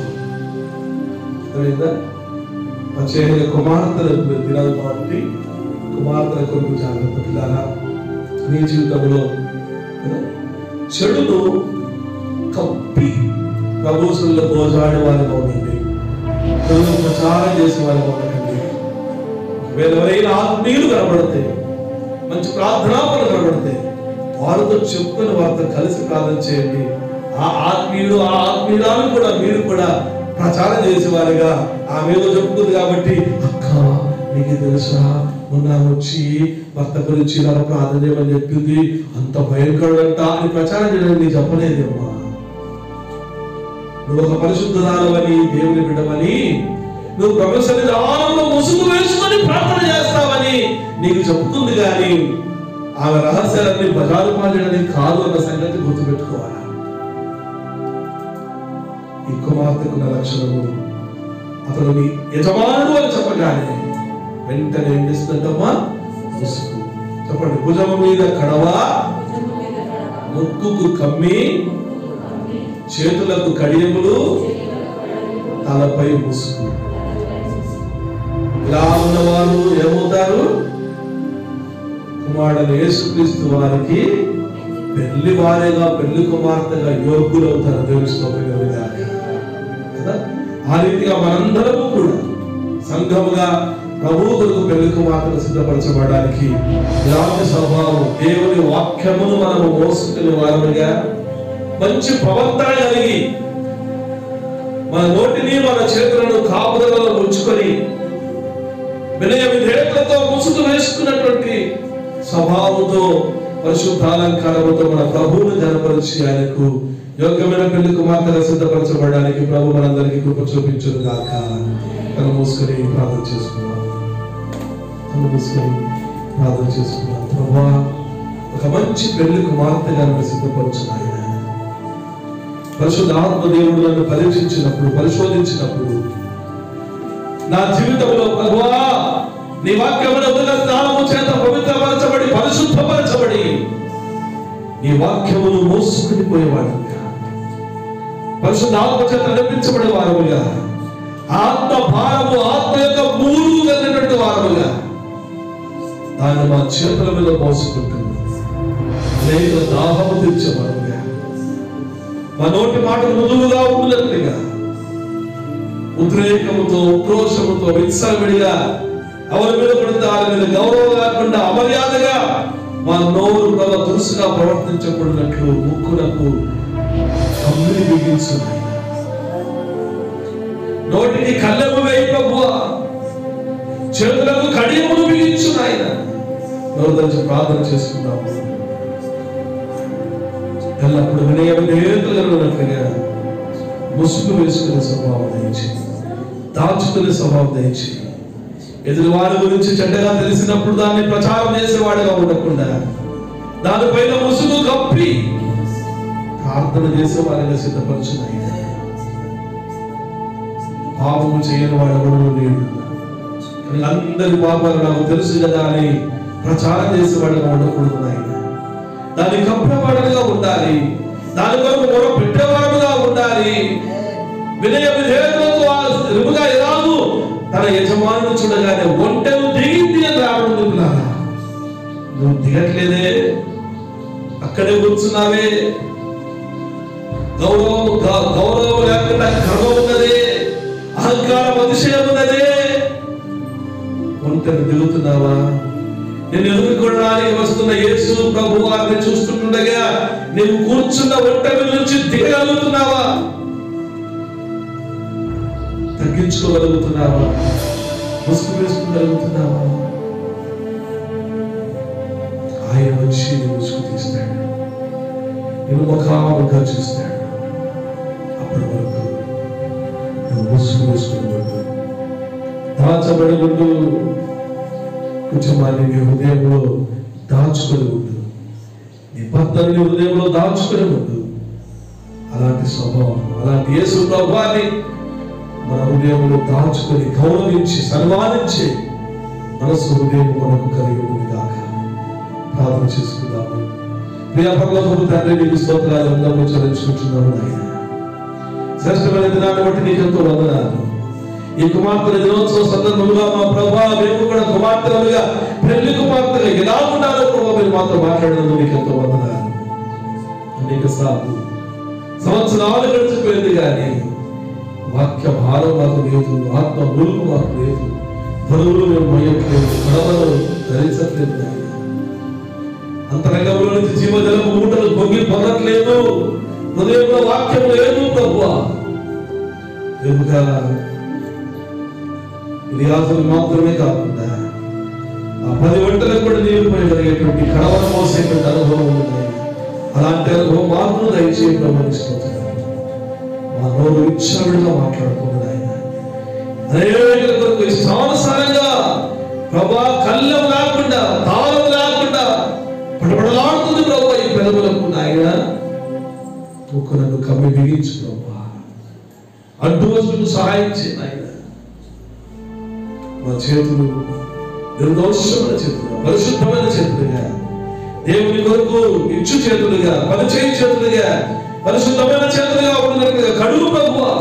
వచ్చేది కుమార్తెలు దినాలు కాబట్టి కుమార్తెల కొరకు జాగ్రత్త పిల్లారా నీ జీవితంలో కదా, చెడును కప్పి ప్రభుత్వంలో పోజాడే వారిగా ఉండండి చదువు ప్రచారం చేసే వారిగా ఉండకండి వేరెవరైన ఆత్మీయులు కనబడితే మంచి ప్రార్థనాపలు కనబడితే వారితో చెప్పుకొని వారితో కలిసి ప్రార్థన చేయండి ఆ ఆత్మీయుడు ఆ ఆత్మీయురాలు కూడా మీరు కూడా ప్రచారం చేసేవారుగా ఆమె ఏదో చెప్పుకుంది కాబట్టి అక్క నీకు తెలుసా మొన్న ఆమె వచ్చి భర్త గురించి ఇలా ప్రార్థన చేయమని చెప్పింది అంత భయంకరంట అని ప్రచారం చేయడం నీకు చెప్పలేదమ్మా నువ్వు ఒక పరిశుద్ధరాలవని దేవుని బిడ్డవని నువ్వు ప్రభు సన్నిధానంలో ముసుగు వేసుకొని ప్రార్థన చేస్తావని నీకు చెప్తుంది కానీ ఆమె రహస్యాలన్నీ బజారు పాలడానికి కాదు అన్న సంగతి గుర్తుపెట్టుకోవాలి ఈ కుమార్తెకున్న లక్షణము అతను నీ యజమానుడు అని చెప్పగానే వెంటనే ఏం చేస్తుందంటమ్మా ముసుగు చెప్పండి భుజము మీద కడవ ముక్కుకు కమ్మి చేతులకు కడియములు తలపై ముసుగు ఇలా ఉన్నవారు ఏమవుతారు కుమారుడు యేసుక్రీస్తు వారికి పెళ్లి వారిగా పెళ్లి కుమార్తెగా యోగ్యులవుతారు దేవుని స్తోత్రం కలుగుగాక. కదా ఆ రీతిగా మనందరము కూడా సంఘముగా ప్రభు కొరకు పెళ్లి కుమార్తెను సిద్ధపరచబడడానికి ఇలాంటి స్వభావం దేవుని వాక్యమును మనము మోసుకునే వారుగా మంచి ప్రవర్తన కలిగి మన నోటిని మన చేతులను కాపుదలలో ఉంచుకొని వినయ విధేయతలతో ముసుగు వేసుకున్నటువంటి స్వభావంతో పరిశుద్ధాలంకారముతో మన ప్రభువును జనపరిచి ఆయనకు యోగ్యమైన పెళ్లి కుమార్తెగా సిద్ధపరచబడడానికి ప్రభు మనందరికీ కృప చూపించును గాక కను మూసుకొని ప్రార్థన చేసుకున్నాం కను మూసుకొని ప్రార్థన చేసుకున్నాం ప్రభా ఒక మంచి పెళ్లి కుమార్తెగా నన్ను సిద్ధపరచును ఆయన పరిశుద్ధ ఆత్మ దేవుడు నన్ను పరీక్షించినప్పుడు పరిశోధించినప్పుడు నా జీవితంలో ప్రభువా నీ వాక్యమున ఉదక స్నానము చేత పవిత్రపరచబడి పరిశుద్ధపరచబడి నీ వాక్యమును మోసుకుని పోయేవాడుగా పరిశుద్ధ ఆత్మ చేత నడిపించబడే వారముగా ఆత్మ భారము ఆత్మ యొక్క మూడు కలిగినట్టు వారముగా దాన్ని మా చేతుల మీద మోసుకుంటున్నాం అనేక దాహము తెచ్చేవారుగా మా నోటి మాట మృదువుగా ఉన్నట్లుగా ఉద్రేకముతో ఉక్రోషముతో విత్సవిడిగా ఎవరి మీద పడితే వాళ్ళ మీద గౌరవం లేకుండా అమర్యాదగా మా నోరు ప్రభ దురుసుగా ప్రవర్తించబడినట్లు ముక్కులకు కమ్మిని బిగించున్నాయి నోటికి కళ్ళెము వేయి ప్రభువా చేతులకు కడియమును బిగించు నాయన నోరు తెరిచి ప్రార్థన చేసుకుందాము ఎల్లప్పుడు వినయ విధేయతలుగా ముసుగు వేసుకునే స్వభావం దయచి దాచుకునే స్వభావం దయచి ఎదురు వారి గురించి చెడ్డగా తెలిసినప్పుడు దాన్ని ప్రచారం చేసేవాడుగా ఉండకుండా దానిపైన ముసుగు కప్పి ప్రార్థన చేసే వారిగా సిద్ధపరచున్నాయి పాపము చేయని వాడు ఎవడు లేడు కానీ అందరి పాపాలు నాకు తెలుసు కదా అని ప్రచారం చేసేవాడుగా ఉండకూడదు నాయన దాన్ని కప్పేవాడుగా ఉండాలి దాని కొరకు మొర పెట్టేవాడుగా ఉండాలి వినయ విధేయతలతో రిముగా ఎలాగూ తన యజమానుడు చూడగానే ఒంటెను దిగింది అని రావడం నిపుణారా నువ్వు దిగట్లేదే అక్కడే కూర్చున్నావే గౌరవం గ- గౌరవం లేకుండా గర్వం ఉన్నదే అహంకారం అతిశయం ఉన్నదే ఒంటరి దిగుతున్నావా నేను ఎదుర్కొనడానికి వస్తున్న యేసు ప్రభు వారిని చూస్తుండగా నీవు కూర్చున్న ఒంటరి నుంచి దిగగలుగుతున్నావా తగ్గించుకోగలుగుతున్నావా ముసుగు వేసుకోగలుగుతున్నావా ఆయన వచ్చి నీ ముసుగు తీస్తాడు నేను ముఖాముఖ చూస్తాడు అప్పటి వరకు నువ్వు ముసుగు వేసుకుని ఉండు దాచబడి ఉండు కుటుంబాన్ని నీ హృదయంలో దాచుకొని ఉండు నీ భర్తను నీ హృదయంలో దాచుకొని ఉండు అలాంటి స్వభావం అలాంటి యేసు ప్రభావాన్ని మన హృదయంలో దాచుకొని గౌరవించి సన్మానించి మనసు హృదయం మనకు కలిగి ఉంది కాక ప్రార్థన చేసుకుందాము ప్రియ పరలోకపు తండ్రి నీకు స్తోత్రాలు అందరూ చెల్లించుకుంటున్నాను నాయన శ్రేష్టమైన దినాన్ని బట్టి నీకు ఎంతో వందనాలు ఈ కుమార్తెల దినోత్సవ సందర్భంగా మా ప్రభా మేము కూడా కుమార్తెలుగా పెళ్లి కుమార్తెగా ఎలా ఉండాలో ప్రభా మీరు మాతో మాట్లాడినందుకు నీకు ఎంతో వందనాలు అనేక సార్లు సంవత్సరాలు గడిచిపోయింది కానీ వాక్య భారం మాకు లేదు ఆత్మ మూలుగు మాకు లేదు బరువులు మేము మొయ్యట్లేదు కడవలు ధరించట్లేదు నాయన. అంతరంగంలో నుంచి జీవజలము మూటలు పొంగి పొందట్లేదు హృదయంలో వాక్యం లేదు ప్రభువా ఎదుగా ఇలియాసులు మాత్రమే కాకుండా ఆ పది వంటలకు కూడా నీరు పోయగలిగేటువంటి కడవను మోసేటువంటి అనుభవం ఉంది అలాంటి అనుభవం మాకు దయచేసి గమనిస్తున్నాను మా నోరు ఇచ్చవిడిగా మాట్లాడుతుంది ఆయన అనేక కొరకు ఇష్టానుసారంగా ప్రభా కళ్ళం లేకుండా తాళం లేకుండా పడపడలాడుతుంది ప్రభా ఈ పెదవులకు నాయన ఒక్క నన్ను కమ్మి బిగించు ప్రభా అడ్డు వస్తువులు సహాయం చేయ నాయన మా చేతులు నిర్దోషమైన చేతులుగా పరిశుద్ధమైన చేతులుగా దేవుని కొరకు ఇచ్చు చేతులుగా పనిచేయి చేతులుగా పరిశుద్ధమైన చేతులుగా ఉన్నట్లుగా కడుగు ప్రభువా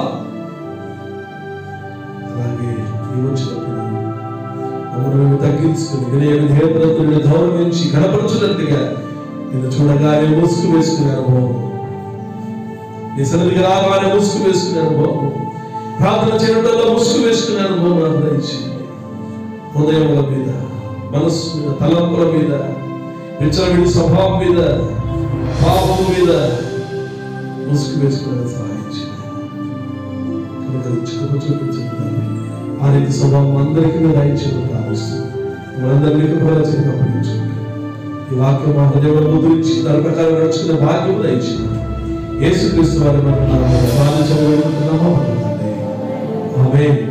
అలాగే నీవు వచ్చినప్పుడు మమ్మల్ని మేము తగ్గించుకుని వినయ విధేయతలతో నిన్ను గౌరవించి గణపరచున్నట్టుగా నిన్ను చూడగానే ముసుగు వేసుకునే అనుభవం నీ సన్నిధికి రాగానే ముసుగు వేసుకునే అనుభవం ప్రార్థన చేయడంలో ముసుగు వేసుకునే అనుభవం నాకు దయచేయండి హృదయముల మీద మనస్సు మీద తలంపుల మీద విచ్చలవిడి స్వభావం మీద పాపం మీద ముసుగు వేసుకునే సహాయం చేయండి కనుక ఇచ్చుకుని చూపించుకుంటాను ఆ రీతి స్వభావం అందరికీ మీరు దయచేయడం ప్రార్థిస్తుంది మనందరినీ ప్రవచనకు అప్పగించుకుంటాం ఈ వాక్యం మా హృదయంలో ముద్రించి దాని ప్రకారం నడుచుకునే భాగ్యం దయచింది యేసుక్రీస్తు వారి మనం ప్రార్థించబడుతున్నాము ఆమె